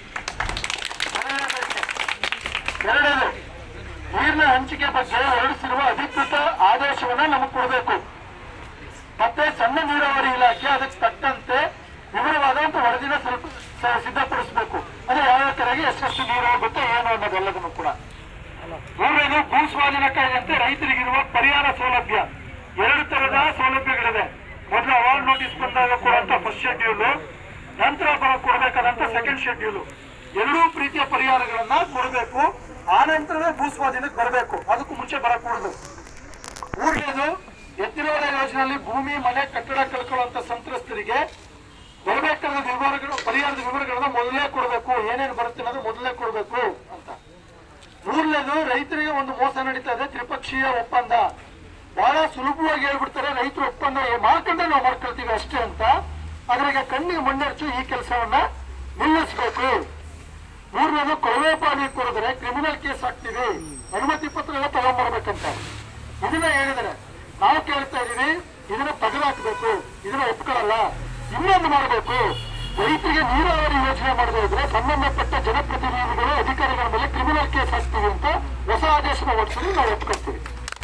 ಎರಡನೇದು ನೀರಿನ ಹಂಚಿಕೆ ಬಗ್ಗೆ ಹೊರಡಿಸಿರುವ ಅಧಿಕೃತ ಆದೇಶವನ್ನ ನಮಗೆ ಕೊಡಬೇಕು ಮತ್ತೆ ಸಣ್ಣ ನೀರಾವರಿ ಇಲಾಖೆ ಅದಕ್ಕೆ ತಕ್ಕಂತೆ ವಿವರವಾದ ಒಂದು ವರದಿನ ಸ್ವಲ್ಪ ಸ- ಸಿದ್ಧಪಡಿಸಬೇಕು ಅಂದ್ರೆ ಯಾವ ಕೆರೆಗೆ ಎಷ್ಟೆಷ್ಟು ನೀರು ಹೋಗುತ್ತೆ ಏನು ಅನ್ನೋದೆಲ್ಲದನ್ನು ಕೂಡ ಮೂರನೇದು ಭೂ ಸ್ವಾಧೀನ ಕಾಯ್ದೆಯಂತೆ ರೈತರಿಗಿರುವ ಪರಿಹಾರ ಸೌಲಭ್ಯ ಎರಡು ತರದ ಸೌಲಭ್ಯಗಳಿದೆ ಮೊದಲು ಅವಾರ್ಡ್ ನೋಟಿಸ್ ಬಂದಾಗ ಕೊಡುವಂತ ಫಸ್ಟ್ ಶೆಡ್ಯೂಲ್ ನಂತರ ಬರ ಕೊಡಬೇಕಾದಂತ ಸೆಕೆಂಡ್ ಶೆಡ್ಯೂಲ್ ಎರಡೂ ಪ್ರೀತಿಯ ಪರಿಹಾರಗಳನ್ನ ಕೊಡಬೇಕು ಆ ನಂತರವೇ ಭೂ ಸ್ವಾಧೀನಕ್ಕೆ ಬರಬೇಕು ಅದಕ್ಕೂ ಮುಂಚೆ ಬರಕೂಡದು ಮೂರನೇದು ಎತ್ತಿನವರ ಯೋಜನೆಯಲ್ಲಿ ಭೂಮಿ ಮನೆ ಕಟ್ಟಡ ಕಳ್ಕೊಳ್ಳುವಂತ ಸಂತ್ರಸ್ತರಿಗೆ ಬರಬೇಕಾದ ವಿವರಗಳು ಪರಿಹಾರದ ವಿವರಗಳನ್ನ ಮೊದಲೇ ಕೊಡಬೇಕು ಏನೇನು ಬರುತ್ತೆ ಅನ್ನೋದು ಮೊದಲೇ ಕೊಡಬೇಕು ಅಂತ ಮೂರನೇದು ರೈತರಿಗೆ ಒಂದು ಮೋಸ ನಡೀತಾ ಇದೆ ತ್ರಿಪಕ್ಷೀಯ ಒಪ್ಪಂದ ಬಹಳ ಸುಲಭವಾಗಿ ಹೇಳ್ಬಿಡ್ತಾರೆ ರೈತರು ಒಪ್ಪಂದ ಏ- ಮಾಡ್ಕೊಂಡ್ರೆ ನಾವು ಮಾಡ್ಕೊಳ್ತೀವಿ ಅಷ್ಟೇ ಅಂತ ಅದ್ರಿಗೆ ಕಣ್ಣಿಗೆ ಮಣ್ಣರ್ಚು ಈ ಕೆಲಸವನ್ನ ನಿಲ್ಲಿಸಬೇಕು ಮೂರನೇದು ಕೊಳವೆ ಪಾನಿ ಕೊಡಿದ್ರೆ ಕ್ರಿಮಿನಲ್ ಕೇಸ್ ಹಾಕ್ತೀವಿ ಅನುಮತಿ ಪತ್ರ ಎಲ್ಲ ತಗೊಂಡ್ಬರ್ಬೇಕಂತ ಇದನ್ನ ಹೇಳಿದರೆ ನಾವು ಕೇಳ್ತಾ ಇದೀವಿ ಇದನ್ನ ತೆಗೆದಾಕ್ಬೇಕು ಇದನ್ನ ಒಪ್ಕೊಳ್ಳಲ್ಲ ಇನ್ನೊಂದು ಮಾಡಬೇಕು ರೈತರಿಗೆ ನೀರಾವರಿ ಯೋಜನೆ ಮಾಡದೇ ಇದ್ರೆ ಸಂಬಂಧಪಟ್ಟ ಜನಪ್ರತಿನಿಧಿಗಳು ಅಧಿಕಾರಿಗಳ ಮೇಲೆ ಕ್ರಿಮಿನಲ್ ಕೇಸ್ ಹಾಕ್ತೀವಿ ಅಂತ ಹೊಸ ಆದೇಶನ ಹೊರಡಿಸಿ ನಾವು ಒಪ್ಕೊಳ್ತೀವಿ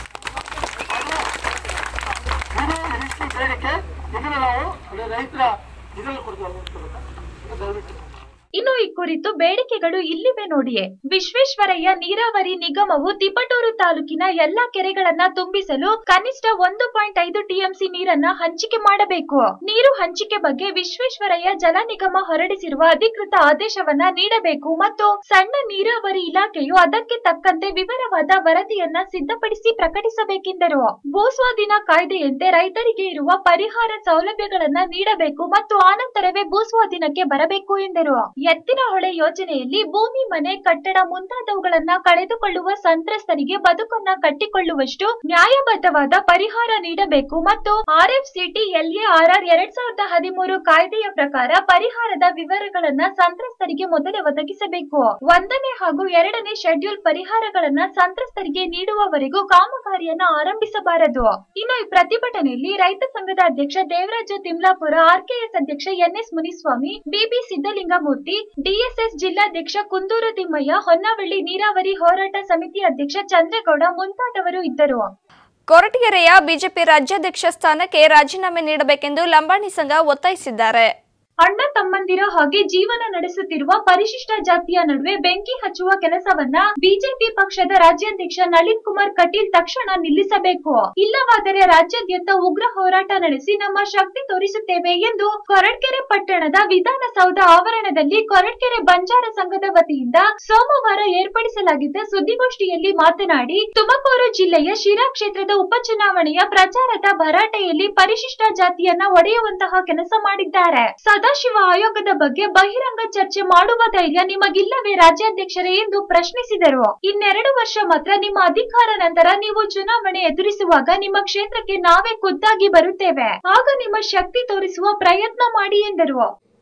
ಇದು ಇದಿಷ್ಟು ಬೇಡಿಕೆ ಇದನ್ನ ನಾವು ಅದೇ ರೈತರ ಇದರಲ್ಲಿ ಕೊಡ್ತೀವಿ ದಯವಿಟ್ಟು ಇನ್ನು ಈ ಕುರಿತು ಬೇಡಿಕೆಗಳು ಇಲ್ಲಿವೆ ನೋಡಿಯೇ ವಿಶ್ವೇಶ್ವರಯ್ಯ ನೀರಾವರಿ ನಿಗಮವು ತಿಪಟೂರು ತಾಲೂಕಿನ ಎಲ್ಲಾ ಕೆರೆಗಳನ್ನ ತುಂಬಿಸಲು ಕನಿಷ್ಠ ಒಂದು ಪಾಯಿಂಟ್ ಐದು ಟಿಎಂಸಿ ನೀರನ್ನ ಹಂಚಿಕೆ ಮಾಡಬೇಕು ನೀರು ಹಂಚಿಕೆ ಬಗ್ಗೆ ವಿಶ್ವೇಶ್ವರಯ್ಯ ಜಲ ನಿಗಮ ಹೊರಡಿಸಿರುವ ಅಧಿಕೃತ ಆದೇಶವನ್ನ ನೀಡಬೇಕು ಮತ್ತು ಸಣ್ಣ ನೀರಾವರಿ ಇಲಾಖೆಯು ಅದಕ್ಕೆ ತಕ್ಕಂತೆ ವಿವರವಾದ ವರದಿಯನ್ನ ಸಿದ್ಧಪಡಿಸಿ ಪ್ರಕಟಿಸಬೇಕೆಂದರು ಭೂಸ್ವಾಧೀನ ಕಾಯ್ದೆಯಂತೆ ರೈತರಿಗೆ ಇರುವ ಪರಿಹಾರ ಸೌಲಭ್ಯಗಳನ್ನ ನೀಡಬೇಕು ಮತ್ತು ಆನಂತರವೇ ಭೂಸ್ವಾಧೀನಕ್ಕೆ ಬರಬೇಕು ಎಂದರು ಎತ್ತಿನಹೊಳೆ ಯೋಜನೆಯಲ್ಲಿ ಭೂಮಿ ಮನೆ ಕಟ್ಟಡ ಮುಂತಾದವುಗಳನ್ನ ಕಳೆದುಕೊಳ್ಳುವ ಸಂತ್ರಸ್ತರಿಗೆ ಬದುಕನ್ನ ಕಟ್ಟಿಕೊಳ್ಳುವಷ್ಟು ನ್ಯಾಯಬದ್ಧವಾದ ಪರಿಹಾರ ನೀಡಬೇಕು ಮತ್ತು ಆರ್ಎಫ್ಸಿಟಿ ಎಲ್ಎಆರ್ಆರ್ ಎರಡ್ ಸಾವಿರದ ಹದಿಮೂರು ಕಾಯ್ದೆಯ ಪ್ರಕಾರ ಪರಿಹಾರದ ವಿವರಗಳನ್ನ ಸಂತ್ರಸ್ತರಿಗೆ ಮೊದಲೇ ಒದಗಿಸಬೇಕು ಒಂದನೇ ಹಾಗೂ ಎರಡನೇ ಶೆಡ್ಯೂಲ್ ಪರಿಹಾರಗಳನ್ನ ಸಂತ್ರಸ್ತರಿಗೆ ನೀಡುವವರೆಗೂ ಕಾಮಗಾರಿಯನ್ನ ಆರಂಭಿಸಬಾರದು ಇನ್ನು ಈ ಪ್ರತಿಭಟನೆಯಲ್ಲಿ ರೈತ ಸಂಘದ ಅಧ್ಯಕ್ಷ ದೇವರಾಜು ತಿಮ್ಲಾಪುರ ಆರ್ಕೆಎಸ್ ಅಧ್ಯಕ್ಷ NS Muniswamy BB Siddalingamurthy DSS ಜಿಲ್ಲಾಧ್ಯಕ್ಷ ಕುಂದೂರು ತಿಮ್ಮಯ್ಯ ಹೊನ್ನವಳ್ಳಿ ನೀರಾವರಿ ಹೋರಾಟ ಸಮಿತಿ ಅಧ್ಯಕ್ಷ ಚಂದ್ರೇಗೌಡ ಮುಂತಾದವರು ಇದ್ದರು ಕೊರಟಗೆರೆಯ ಬಿಜೆಪಿ ರಾಜ್ಯಾಧ್ಯಕ್ಷ ಸ್ಥಾನಕ್ಕೆ ರಾಜೀನಾಮೆ ನೀಡಬೇಕೆಂದು ಲಂಬಾಣಿ ಸಂಘ ಒತ್ತಾಯಿಸಿದ್ದಾರೆ ಅಣ್ಣ ತಮ್ಮಂದಿರ ಹಾಗೆ ಜೀವನ ನಡೆಸುತ್ತಿರುವ ಪರಿಶಿಷ್ಟ ಜಾತಿಯ ನಡುವೆ ಬೆಂಕಿ ಹಚ್ಚುವ ಕೆಲಸವನ್ನ ಬಿಜೆಪಿ ಪಕ್ಷದ ರಾಜ್ಯಾಧ್ಯಕ್ಷ ನಳಿನ್ ಕುಮಾರ್ ಕಟೀಲ್ ತಕ್ಷಣ ನಿಲ್ಲಿಸಬೇಕು ಇಲ್ಲವಾದರೆ ರಾಜ್ಯಾದ್ಯಂತ ಉಗ್ರ ಹೋರಾಟ ನಡೆಸಿ ನಮ್ಮ ಶಕ್ತಿ ತೋರಿಸುತ್ತೇವೆ ಎಂದು ಕೊರಟಗೆರೆ ಪಟ್ಟಣದ ವಿಧಾನಸೌಧ ಆವರಣದಲ್ಲಿ ಕೊರಟಗೆರೆ ಬಂಜಾರ ಸಂಘದ ವತಿಯಿಂದ ಸೋಮವಾರ ಏರ್ಪಡಿಸಲಾಗಿದ್ದ ಸುದ್ದಿಗೋಷ್ಠಿಯಲ್ಲಿ ಮಾತನಾಡಿ ತುಮಕೂರು ಜಿಲ್ಲೆಯ ಶಿರಾ ಕ್ಷೇತ್ರದ ಉಪಚುನಾವಣೆಯ ಪ್ರಚಾರದ ಭರಾಟೆಯಲ್ಲಿ ಪರಿಶಿಷ್ಟ ಜಾತಿಯನ್ನ ಒಡೆಯುವಂತಹ ಕೆಲಸ ಮಾಡಿದ್ದಾರೆ ಸದಾಶಿವ ಆಯೋಗದ ಬಗ್ಗೆ ಬಹಿರಂಗ ಚರ್ಚೆ ಮಾಡುವ ಧೈರ್ಯ ನಿಮಗಿಲ್ಲವೇ ರಾಜ್ಯಾಧ್ಯಕ್ಷರೇ ಎಂದು ಪ್ರಶ್ನಿಸಿದರು ಇನ್ನೆರಡು ವರ್ಷ ಮಾತ್ರ ನಿಮ್ಮ ಅಧಿಕಾರ ನಂತರ ನೀವು ಚುನಾವಣೆ ಎದುರಿಸುವಾಗ ನಿಮ್ಮ ಕ್ಷೇತ್ರಕ್ಕೆ ನಾವೇ ಖುದ್ದಾಗಿ ಬರುತ್ತೇವೆ ಆಗ ನಿಮ್ಮ ಶಕ್ತಿ ತೋರಿಸುವ ಪ್ರಯತ್ನ ಮಾಡಿ ಎಂದರು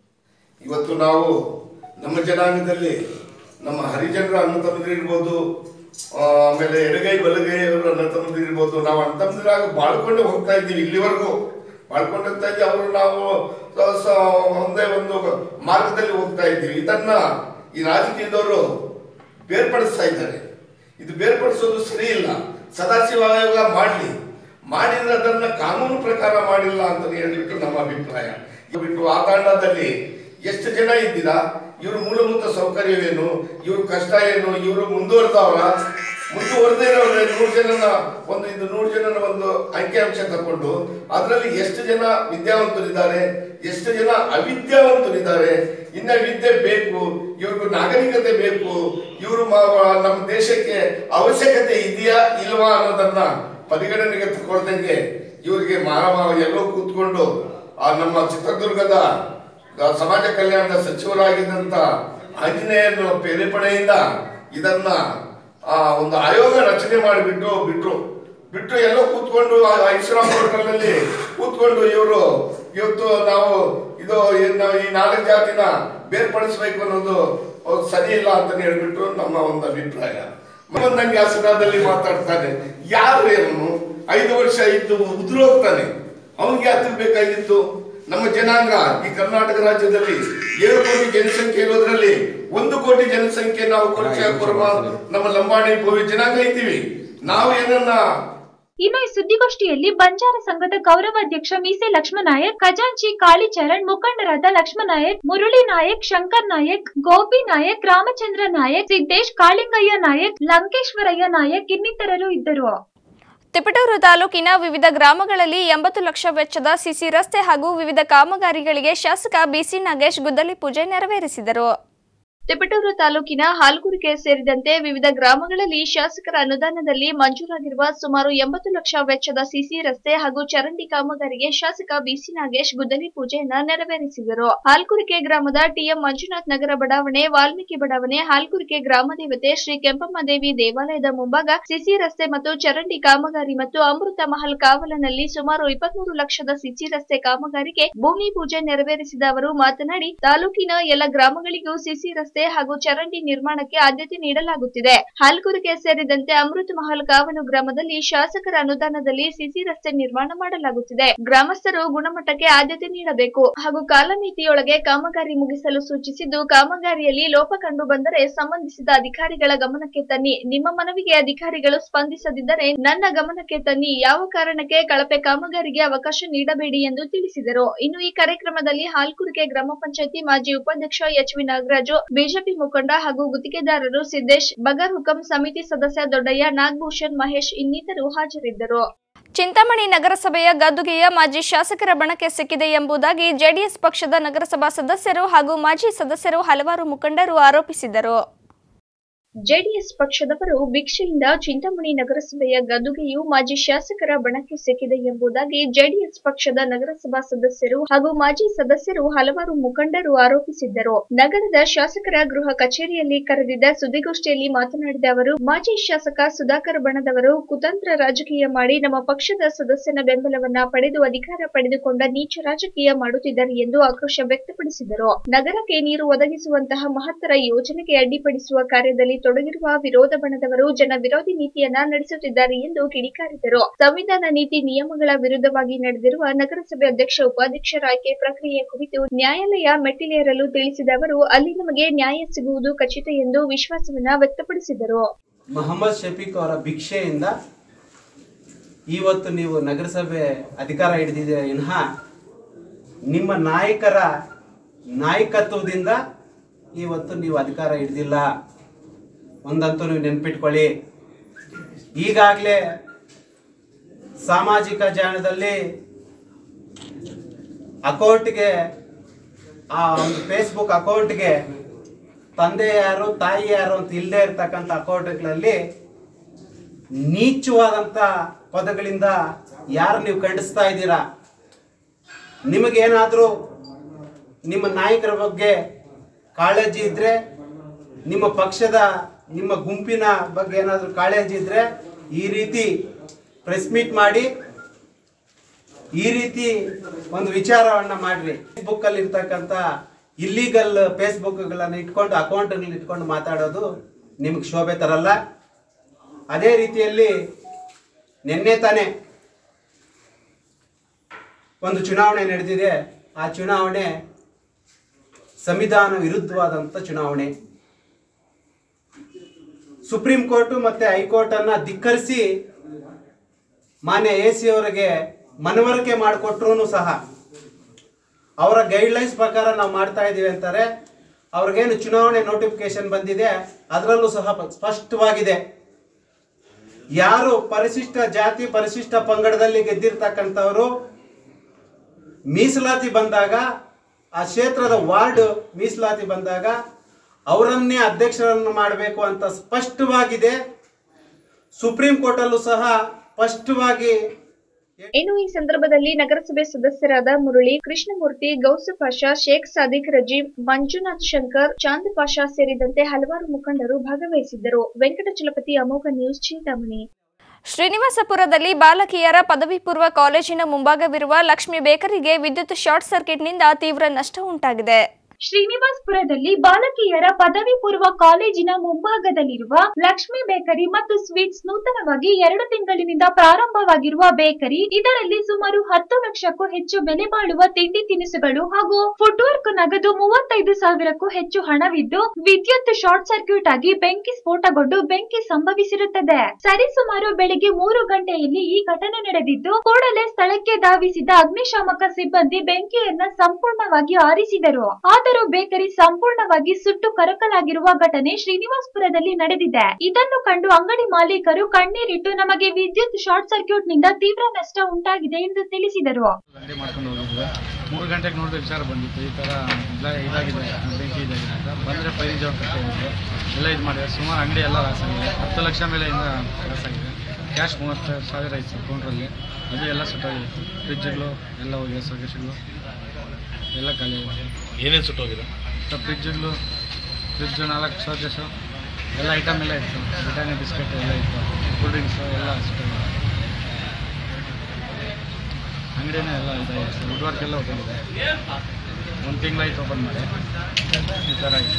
ಇವತ್ತು ನಾವು ನಮ್ಮ ಜನಾಂಗದಲ್ಲಿ ನಮ್ಮ ಹರಿಜನರ ಅಣ್ಣ ತಮ್ಮಂದಿರು ಇರ್ಬೋದು ಆ, ಆಮೇಲೆ ಎಡಗೈ ಬಲಗೈ ಅವರ ಅಣ್ಣ ತಮ್ಮಂದಿರು ಇರ್ಬೋದು ನಾವು ಅಣ್ಣ ತಮ್ಮಂದಿರಾಗ ಬಾಳ್ಕೊಂಡು ಹೋಗ್ತಾ ಇದ್ದೀವಿ ಇಲ್ಲಿವರೆಗೂ ಬಾಳ್ಕೊಂಡು ಹೋಗ್ತಾ ಇದ್ದೀವಿ ಅವರು ನಾವು ಸ- ಸ- ಒಂದೇ ಒಂದು ಮಾರ್ಗದಲ್ಲಿ ಹೋಗ್ತಾ ಇದ್ದೀವಿ ಇದನ್ನ ಈ ರಾಜಕೀಯದವರು ಬೇರ್ಪಡಿಸ್ತಾ ಇದ್ದಾರೆ ಇದು ಬೇರ್ಪಡಿಸೋದು ಸರಿ ಇಲ್ಲ ಸದಾಶಿವ ಆಯೋಗ ಮಾಡಲಿ ಮಾಡಿದ್ರೆ ಅದನ್ನ ಕಾನೂನು ಪ್ರಕಾರ ಮಾಡಿಲ್ಲ ಅಂತ ಹೇಳ್ಬಿಟ್ಟು ನಮ್ಮ ಅಭಿಪ್ರಾಯ ಬಿಟ್ಟು ಆ ತಾಂಡದಲ್ಲಿ ಎಷ್ಟು ಜನ ಇದ್ದೀರಾ ಇವ್ರ ಮೂಲಭೂತ ಸೌಕರ್ಯವೇನು ಇವ್ರ ಕಷ್ಟ ಏನು ಇವರು ಮುಂದುವರೆದವರ ಮುಂದುವರೆದೇ ಇರೋದ್ರೆ ನೂರು ಜನನ ಒಂದು ಇದು ನೂರು ಜನನ ಒಂದು ಅಂಕಿಅಂಶ ತಕೊಂಡು ಅದರಲ್ಲಿ ಎಷ್ಟು ಜನ ವಿದ್ಯಾವಂತರಿದ್ದಾರೆ ಎಷ್ಟು ಜನ ಅವಿದ್ಯಾವಂತರಿದ್ದಾರೆ ಇನ್ನ ವಿದ್ಯೆ ಬೇಕು ಇವ್ರಿಗೂ ನಾಗರಿಕತೆ ಬೇಕು ಇವರು ನಮ್ಮ ದೇಶಕ್ಕೆ ಅವಶ್ಯಕತೆ ಇದೆಯಾ ಇಲ್ವಾ ಅನ್ನೋದನ್ನ ಪರಿಗಣನೆಗೆ ತಗೊಳ್ದಂಗೆ ಇವರಿಗೆ ಮಾನವ ಎಲ್ಲೋ ಕೂತ್ಕೊಂಡು ಆ ನಮ್ಮ ಚಿತ್ರದುರ್ಗದ ಆ ಸಮಾಜ ಕಲ್ಯಾಣದ ಸಚಿವರಾಗಿದ್ದಂತ ಆಂಜನೇಯನ ಪ್ರೇರೇಪಣೆಯಿಂದ ಇದನ್ನ ಆ ಒಂದು ಆಯೋಗ ರಚನೆ ಮಾಡಿಬಿಟ್ಟು ಬಿಟ್ರು ಬಿಟ್ಟು ಎಲ್ಲೋ ಕೂತ್ಕೊಂಡು ಐಶ್ವರಾಮ್ ಹೋಟೆಲ್ನಲ್ಲಿ ಕೂತ್ಕೊಂಡು ಕುತ್ಕೊಂಡು ಇವರು ಇವತ್ತು ನಾವು ಇದು ಈ- ನಾವು ಈ ನಾಲ್ಕು ಜಾತಿನ ಬೇರ್ಪಡಿಸಬೇಕು ಅನ್ನೋದು ಅವ್ರು ಸರಿ ಇಲ್ಲ ಅಂತ ಹೇಳ್ಬಿಟ್ಟು ನಮ್ಮ ಒಂದು ಅಭಿಪ್ರಾಯ ನಂಗೆ ಹಸರಾದಲ್ಲಿ ಮಾತಾಡ್ತಾನೆ ಯಾರು ಅವನು ಐದು ವರ್ಷ ಇದ್ದು ಉದುರೋಗ್ತಾನೆ ಅವನಿಗೆ ಯಾತಕ್ಕೆ ಬೇಕಾಗಿತ್ತು ನಮ್ಮ ಜನಾಂಗ ಈ ಕರ್ನಾಟಕ ರಾಜ್ಯದಲ್ಲಿ ಏಳು ಕೋಟಿ ಜನಸಂಖ್ಯೆ ಇರೋದ್ರಲ್ಲಿ ಒಂದು ಕೋಟಿ ಜನಸಂಖ್ಯೆ ನಾವು ಕೊರಚೆ ಕುರುಬ ನಮ್ಮ ಲಂಬಾಣಿ ಭೋವಿ ಜನಾಂಗ ಇದ್ದೀವಿ ನಾವು ಏನನ್ನ ಇನ್ನು ಈ ಸುದ್ದಿಗೋಷ್ಠಿಯಲ್ಲಿ ಬಂಜಾರ ಸಂಘದ ಗೌರವಾಧ್ಯಕ್ಷ ಮೀಸೆ ಲಕ್ಷ್ಮನಾಯಕ್ ಖಜಾಂಚಿ ಕಾಳಿಚರಣ್ ಮುಖಂಡರಾದ ಲಕ್ಷ್ಮನಾಯಕ್ ಮುರಳಿ ನಾಯಕ್ ಶಂಕರ್ ನಾಯಕ್ ಗೋಪಿ ನಾಯಕ್ ರಾಮಚಂದ್ರ ನಾಯಕ್ ಸಿದ್ದೇಶ್ ಕಾಳಿಂಗಯ್ಯ ನಾಯಕ್ ಲಂಕೇಶ್ವರಯ್ಯ ನಾಯಕ್ ಇನ್ನಿತರರು ಇದ್ದರು ತಿಪಟೂರು ತಾಲೂಕಿನ ವಿವಿಧ ಗ್ರಾಮಗಳಲ್ಲಿ ಎಂಬತ್ತು ಲಕ್ಷ ವೆಚ್ಚದ ಸಿಸಿ ರಸ್ತೆ ಹಾಗೂ ವಿವಿಧ ಕಾಮಗಾರಿಗಳಿಗೆ ಶಾಸಕ ಬಿಸಿ ನಾಗೇಶ್ ಗುದ್ದಲಿ ಪೂಜೆ ನೆರವೇರಿಸಿದರು ತಿಪಟೂರು ತಾಲೂಕಿನ ಹಾಲ್ಗುರಿಗೆ ಸೇರಿದಂತೆ ವಿವಿಧ ಗ್ರಾಮಗಳಲ್ಲಿ ಶಾಸಕರ ಅನುದಾನದಲ್ಲಿ ಮಂಜೂರಾಗಿರುವ ಸುಮಾರು ಎಂಬತ್ತು ಲಕ್ಷ ವೆಚ್ಚದ ಸಿಸಿ ರಸ್ತೆ ಹಾಗೂ ಚರಂಡಿ ಕಾಮಗಾರಿಗೆ ಶಾಸಕ ಬಿಸಿ ನಾಗೇಶ್ ಗುದ್ದಲಿ ಪೂಜೆಯನ್ನ ನೆರವೇರಿಸಿದರು ಹಾಲ್ಕುರಿಕೆ ಗ್ರಾಮದ ಟಿಎಂ ಮಂಜುನಾಥ್ ನಗರ ಬಡಾವಣೆ ವಾಲ್ಮೀಕಿ ಬಡಾವಣೆ ಹಾಲ್ಕುರಿಕೆ ಗ್ರಾಮ ದೇವತೆ ಶ್ರೀ ಕೆಂಪಮ್ಮ ದೇವಿ ದೇವಾಲಯದ ಮುಂಭಾಗ ಸಿಸಿ ರಸ್ತೆ ಮತ್ತು ಚರಂಡಿ ಕಾಮಗಾರಿ ಮತ್ತು ಅಮೃತ ಮಹಲ್ ಕಾವಲನಲ್ಲಿ ಸುಮಾರು ಇಪ್ಪತ್ಮೂರು ಲಕ್ಷದ ಸಿಸಿ ರಸ್ತೆ ಕಾಮಗಾರಿಗೆ ಭೂಮಿ ಪೂಜೆ ನೆರವೇರಿಸಿದ ಅವರು ಮಾತನಾಡಿ ತಾಲೂಕಿನ ಎಲ್ಲ ಗ್ರಾಮಗಳಿಗೂ ಸಿಸಿ ರಸ್ತೆ ಹಾಗೂ ಚರಂಡಿ ನಿರ್ಮಾಣಕ್ಕೆ ಆದ್ಯತೆ ನೀಡಲಾಗುತ್ತಿದೆ ಹಾಲ್ಕುರಿಗೆ ಸೇರಿದಂತೆ ಅಮೃತ ಮಹಲ್ ಕಾವಲು ಗ್ರಾಮದಲ್ಲಿ ಶಾಸಕರ ಅನುದಾನದಲ್ಲಿ ಸಿಸಿ ರಸ್ತೆ ನಿರ್ಮಾಣ ಮಾಡಲಾಗುತ್ತಿದೆ ಗ್ರಾಮಸ್ಥರು ಗುಣಮಟ್ಟಕ್ಕೆ ಆದ್ಯತೆ ನೀಡಬೇಕು ಹಾಗೂ ಕಾಲಮಿತಿಯೊಳಗೆ ಕಾಮಗಾರಿ ಮುಗಿಸಲು ಸೂಚಿಸಿದ್ದು ಕಾಮಗಾರಿಯಲ್ಲಿ ಲೋಪ ಕಂಡು ಬಂದರೆ ಸಂಬಂಧಿಸಿದ ಅಧಿಕಾರಿಗಳ ಗಮನಕ್ಕೆ ತನ್ನಿ ನಿಮ್ಮ ಮನವಿಗೆ ಅಧಿಕಾರಿಗಳು ಸ್ಪಂದಿಸದಿದ್ದರೆ ನನ್ನ ಗಮನಕ್ಕೆ ತನ್ನಿ ಯಾವ ಕಾರಣಕ್ಕೆ ಕಳಪೆ ಕಾಮಗಾರಿಗೆ ಅವಕಾಶ ನೀಡಬೇಡಿ ಎಂದು ತಿಳಿಸಿದರು ಇನ್ನು ಈ ಕಾರ್ಯಕ್ರಮದಲ್ಲಿ ಹಾಲ್ಕುರಿಗೆ ಗ್ರಾಮ ಪಂಚಾಯತಿ ಮಾಜಿ ಉಪಾಧ್ಯಕ್ಷ ಎಚ್ ವಿ ನಾಗರಾಜು ಬಿಜೆಪಿ ಮುಖಂಡ ಹಾಗೂ ಗುತ್ತಿಗೆದಾರರು ಸಿದ್ದೇಶ್ ಬಗರ್ ಹುಕಂ ಸಮಿತಿ ಸದಸ್ಯ ದೊಡ್ಡಯ್ಯ ನಾಗಭೂಷಣ್ ಮಹೇಶ್ ಇನ್ನಿತರು ಹಾಜರಿದ್ದರು ಚಿಂತಾಮಣಿ ನಗರಸಭೆಯ ಗದ್ದುಗೆಯ ಮಾಜಿ ಶಾಸಕರ ಬಣಕ್ಕೆ ಸಿಕ್ಕಿದೆ ಎಂಬುದಾಗಿ ಜೆಡಿಎಸ್ ಪಕ್ಷದ ನಗರಸಭಾ ಸದಸ್ಯರು ಹಾಗೂ ಮಾಜಿ ಸದಸ್ಯರು ಹಲವಾರು ಮುಖಂಡರು ಆರೋಪಿಸಿದರು ಜೆಡಿಎಸ್ ಪಕ್ಷದವರು ಭಿಕ್ಷೆಯಿಂದ ಚಿಂತಾಮಣಿ ನಗರಸಭೆಯ ಗದ್ದುಗೆಯು ಮಾಜಿ ಶಾಸಕರ ಬಣಕ್ಕೆ ಸಿಕ್ಕಿದೆ ಎಂಬುದಾಗಿ ಜೆಡಿಎಸ್ ಪಕ್ಷದ ನಗರಸಭಾ ಸದಸ್ಯರು ಹಾಗೂ ಮಾಜಿ ಸದಸ್ಯರು ಹಲವಾರು ಮುಖಂಡರು ಆರೋಪಿಸಿದ್ದರು ನಗರದ ಶಾಸಕರ ಗೃಹ ಕಚೇರಿಯಲ್ಲಿ ಕರೆದಿದ್ದ ಸುದ್ದಿಗೋಷ್ಠಿಯಲ್ಲಿ ಮಾತನಾಡಿದ ಅವರು ಮಾಜಿ ಶಾಸಕ ಸುಧಾಕರ್ ಬಣದವರು ಕುತಂತ್ರ ರಾಜಕೀಯ ಮಾಡಿ ನಮ್ಮ ಪಕ್ಷದ ಸದಸ್ಯನ ಬೆಂಬಲವನ್ನ ಪಡೆದು ಅಧಿಕಾರ ಪಡೆದುಕೊಂಡ ನೀಚ ರಾಜಕೀಯ ಮಾಡುತ್ತಿದ್ದಾರೆ ಎಂದು ಆಕ್ರೋಶ ವ್ಯಕ್ತಪಡಿಸಿದರು ನಗರಕ್ಕೆ ನೀರು ಒದಗಿಸುವಂತಹ ಮಹತ್ತರ ಯೋಜನೆಗೆ ಅಡ್ಡಿಪಡಿಸುವ ಕಾರ್ಯದಲ್ಲಿ ತೊಡಗಿರುವ ವಿರೋಧ ಬಣದವರು ಜನ ವಿರೋಧಿ ನೀತಿಯನ್ನ ನಡೆಸುತ್ತಿದ್ದಾರೆ ಎಂದು ಕಿಡಿಕಾರಿದರು ಸಂವಿಧಾನ ನೀತಿ ನಿಯಮಗಳ ವಿರುದ್ಧವಾಗಿ ನಡೆದಿರುವ ನಗರಸಭೆ ಅಧ್ಯಕ್ಷ ಉಪಾಧ್ಯಕ್ಷರ ಆಯ್ಕೆ ಪ್ರಕ್ರಿಯೆ ಕುರಿತು ನ್ಯಾಯಾಲಯ ಮೆಟ್ಟಿಲೇರಲು ತಿಳಿಸಿದ ಅವರು ಅಲ್ಲಿ ನಮಗೆ ನ್ಯಾಯ ಸಿಗುವುದು ಖಚಿತ ಎಂದು ವಿಶ್ವಾಸವನ್ನ ವ್ಯಕ್ತಪಡಿಸಿದರು ಮೊಹಮ್ಮದ್ ಶಫೀಕ್ ಅವರ ಭಿಕ್ಷೆಯಿಂದ ಇವತ್ತು ನೀವು ನಗರಸಭೆ ಅಧಿಕಾರ ಹಿಡಿದಿದೆ ವಿನಃ ನಿಮ್ಮ ನಾಯಕರ ನಾಯಕತ್ವದಿಂದ ಇವತ್ತು ನೀವು ಅಧಿಕಾರ ಹಿಡಿದಿಲ್ಲ ಒಂದಂತೂ ನೀವು ನೆನ್ಪಿಟ್ಕೊಳ್ಳಿ ಈಗಾಗಲೇ ಸಾಮಾಜಿಕ ಜಾಲದಲ್ಲಿ ಅಕೌಂಟ್ಗೆ ಆ ಒಂದು ಫೇಸ್ಬುಕ್ ಅಕೌಂಟ್ಗೆ ತಂದೆ ಯಾರು ತಾಯಿ ಯಾರು ಅಂತ ಇಲ್ಲದೆ ಇರ್ತಕ್ಕಂಥ ಅಕೌಂಟ್ಗಳಲ್ಲಿ ನೀಚವಾದಂಥ ಪದಗಳಿಂದ ಯಾರು ನೀವು ಖಂಡಿಸ್ತಾ ಇದ್ದೀರಾ ನಿಮಗೇನಾದರೂ ನಿಮ್ಮ ನಾಯಕರ ಬಗ್ಗೆ ಕಾಳಜಿ ಇದ್ರೆ ನಿಮ್ಮ ಪಕ್ಷದ ನಿಮ್ಮ ಗುಂಪಿನ ಬಗ್ಗೆ ಏನಾದರೂ ಕಾಳಜಿ ಇದ್ರೆ ಈ ರೀತಿ ಪ್ರೆಸ್ ಮೀಟ್ ಮಾಡಿ ಈ ರೀತಿ ಒಂದು ವಿಚಾರವನ್ನ ಮಾಡ್ರಿ ಫೇಸ್ಬುಕ್ ಅಲ್ಲಿ ಇರ್ತಕ್ಕಂಥ ಇಲ್ಲಿಗಲ್ ಫೇಸ್ಬುಕ್ಗಳನ್ನು ಇಟ್ಕೊಂಡು ಅಕೌಂಟ್ಗಳನ್ನ ಇಟ್ಕೊಂಡು ಮಾತಾಡೋದು ನಿಮ್ಗೆ ಶೋಭೆ ತರಲ್ಲ ಅದೇ ರೀತಿಯಲ್ಲಿ ನಿನ್ನೆ ತಾನೇ ಒಂದು ಚುನಾವಣೆ ನಡೆದಿದೆ ಆ ಚುನಾವಣೆ ಸಂವಿಧಾನ ವಿರುದ್ಧವಾದಂಥ ಚುನಾವಣೆ ಸುಪ್ರೀಂ ಕೋರ್ಟ್ ಮತ್ತೆ ಹೈಕೋರ್ಟ್ ಅನ್ನ ಧಿಕ್ಕರಿಸಿ ಮಾನ್ಯ ಎ ಸಿ ಅವರಿಗೆ ಮನವರಿಕೆ ಮಾಡಿಕೊಟ್ರು ಸಹ ಅವರ ಗೈಡ್ಲೈನ್ಸ್ ಪ್ರಕಾರ ನಾವು ಮಾಡ್ತಾ ಇದ್ದೀವಿ ಅಂತಾರೆ ಅವ್ರಿಗೇನು ಚುನಾವಣೆ ನೋಟಿಫಿಕೇಶನ್ ಬಂದಿದೆ ಅದರಲ್ಲೂ ಸಹ ಪ- ಸ್ಪಷ್ಟವಾಗಿದೆ ಯಾರು ಪರಿಶಿಷ್ಟ ಜಾತಿ ಪರಿಶಿಷ್ಟ ಪಂಗಡದಲ್ಲಿ ಗೆದ್ದಿರ್ತಕ್ಕಂಥವರು ಮೀಸಲಾತಿ ಬಂದಾಗ ಆ ಕ್ಷೇತ್ರದ ವಾರ್ಡ್ ಮೀಸಲಾತಿ ಬಂದಾಗ ಅವರನ್ನೇ ಅಧ್ಯಕ್ಷರನ್ನು ಮಾಡಬೇಕು ಅಂತ ಸ್ಪಷ್ಟವಾಗಿದೆ ಸುಪ್ರೀಂ ಕೋರ್ಟ್ ಅಲ್ಲೂ ಸಹ ಸ್ಪಷ್ಟವಾಗಿ ಇನ್ನು ಈ ಸಂದರ್ಭದಲ್ಲಿ ನಗರಸಭೆ ಸದಸ್ಯರಾದ ಮುರಳಿ ಕೃಷ್ಣಮೂರ್ತಿ ಗೌಸ ಪಾಷಾ ಶೇಖ್ ಸಾದಿಕ್ ರಜೀವ್ ಮಂಜುನಾಥ್ ಶಂಕರ್ ಚಾಂದ್ ಪಾಷಾ ಸೇರಿದಂತೆ ಹಲವಾರು ಮುಖಂಡರು ಭಾಗವಹಿಸಿದ್ದರು ವೆಂಕಟಚಲಪತಿ ಅಮೋಘ ನ್ಯೂಸ್ ಚಿಂತಾಮಣಿ ಶ್ರೀನಿವಾಸಪುರದಲ್ಲಿ ಬಾಲಕಿಯರ ಪದವಿ ಪೂರ್ವ ಕಾಲೇಜಿನ ಮುಂಭಾಗವಿರುವ ಲಕ್ಷ್ಮಿ ಬೇಕರಿಗೆ ವಿದ್ಯುತ್ ಶಾರ್ಟ್ ಸರ್ಕ್ಯೂಟ್ನಿಂದ ತೀವ್ರ ನಷ್ಟ ಉಂಟಾಗಿದೆ ಶ್ರೀನಿವಾಸ್ಪುರದಲ್ಲಿ ಬಾಲಕಿಯರ ಪದವಿ ಪೂರ್ವ ಕಾಲೇಜಿನ ಮುಂಭಾಗದಲ್ಲಿರುವ ಲಕ್ಷ್ಮಿ ಬೇಕರಿ ಮತ್ತು ಸ್ವೀಟ್ಸ್ ನೂತನವಾಗಿ ಎರಡು ತಿಂಗಳಿನಿಂದ ಪ್ರಾರಂಭವಾಗಿರುವ ಬೇಕರಿ ಇದರಲ್ಲಿ ಸುಮಾರು ಹತ್ತು ಲಕ್ಷಕ್ಕೂ ಹೆಚ್ಚು ಬೆಲೆ ಬಾಳುವ ತಿಂಡಿ ತಿನಿಸುಗಳು ಹಾಗೂ ಫುಟ್ವರ್ಕ್ ನಗದು ಮೂವತ್ತೈದು ಸಾವಿರಕ್ಕೂ ಹೆಚ್ಚು ಹಣವಿದ್ದು ವಿದ್ಯುತ್ ಶಾರ್ಟ್ ಸರ್ಕ್ಯೂಟ್ ಆಗಿ ಬೆಂಕಿ ಸ್ಫೋಟಗೊಂಡು ಬೆಂಕಿ ಸಂಭವಿಸಿರುತ್ತದೆ ಸರಿಸುಮಾರು ಬೆಳಿಗ್ಗೆ ಮೂರು ಗಂಟೆಯಲ್ಲಿ ಈ ಘಟನೆ ನಡೆದಿದ್ದು ಕೂಡಲೇ ಸ್ಥಳಕ್ಕೆ ಧಾವಿಸಿದ ಅಗ್ನಿಶಾಮಕ ಸಿಬ್ಬಂದಿ ಬೆಂಕಿಯನ್ನ ಸಂಪೂರ್ಣವಾಗಿ ಆರಿಸಿದರು ಆದರೂ ಬೇಕರಿ ಸಂಪೂರ್ಣವಾಗಿ ಸುಟ್ಟು ಕರಕಲಾಗಿರುವ ಘಟನೆ ಶ್ರೀನಿವಾಸ್ಪುರದಲ್ಲಿ ನಡೆದಿದೆ ಇದನ್ನು ಕಂಡು ಅಂಗಡಿ ಮಾಲೀಕರು ಕಣ್ಣೀರಿಟ್ಟು ನಮಗೆ ವಿದ್ಯುತ್ ಶಾರ್ಟ್ ಸರ್ಕ್ಯೂಟ್ ನಿಂದ ತೀವ್ರ ನಷ್ಟ ಉಂಟಾಗಿದೆ ಎಂದು ತಿಳಿಸಿದರು ಅಂಗಡಿ ಮಾಡ್ಕೊಂಡು ಹೋಗಿದ್ವಿ ಮೂರು ಗಂಟೆಗೆ ನೋಡಿದ್ರೆ ವಿಚಾರ ಬಂದಿತ್ತು ಈ ಥರ ಇಲ್ಲ ಇದಾಗಿದೆ ಬೆಂಕಿ ಇದಾಗಿದೆ ಅಂತ ಬಂದರೆ ಫೈರ್ ಜೋನ್ ಕರ್ಕೊಂಡು ಎಲ್ಲ ಇದು ಮಾಡಿದೆ ಸುಮಾರು ಅಂಗಡಿ ಎಲ್ಲ ಲಾಸ್ ಆಗಿದೆ ಹತ್ತು ಲಕ್ಷ ಮೇಲೆಯಿಂದ ಲಾಸ್ ಆಗಿದೆ ಕ್ಯಾಶ್ ಮೂವತ್ತು ಸಾವಿರ ಇತ್ತು ಕೌಂಟ್ರಲ್ಲಿ ಅದು ಎಲ್ಲ ಸುಟ್ಟೋಗಿತ್ತು ಫ್ರಿಜ್ಗಳು ಎಲ್ಲ ಹೋಗಿದೆ ಸೊಗೇಶಗಳು ಎಲ್ಲ ಖಾಲಿ ಆಗಿದೆ ಏನೇನು ಸುಟ್ಟೋಗಿದೆ ಫ್ರಿಜ್ಗಳು ಫ್ರಿಜ್ ನಾಲ್ಕು ಸೋಕೆಸು ಎಲ್ಲ ಐಟಮ್ ಎಲ್ಲ ಇತ್ತು ಬ್ರಿಟಾನಿಯಾ ಬಿಸ್ಕೆಟ್ ಎಲ್ಲ ಇತ್ತು ಕೂಲ್ ಡ್ರಿಂಕ್ಸು ಎಲ್ಲ ಸುಟ್ಟೋಗಿದೆ ಅಂಗಡಿನೇ ಎಲ್ಲ ಇದಾಗಿದೆ ಸರ್ ವುಡ್ ವರ್ಕ್ ಎಲ್ಲ ಹೋಗಿದೆ ಒಂದು ತಿಂಗಳಾಯ್ತು ಓಪನ್ ಮಾಡಿ ಈ ಥರ ಆಗಿದೆ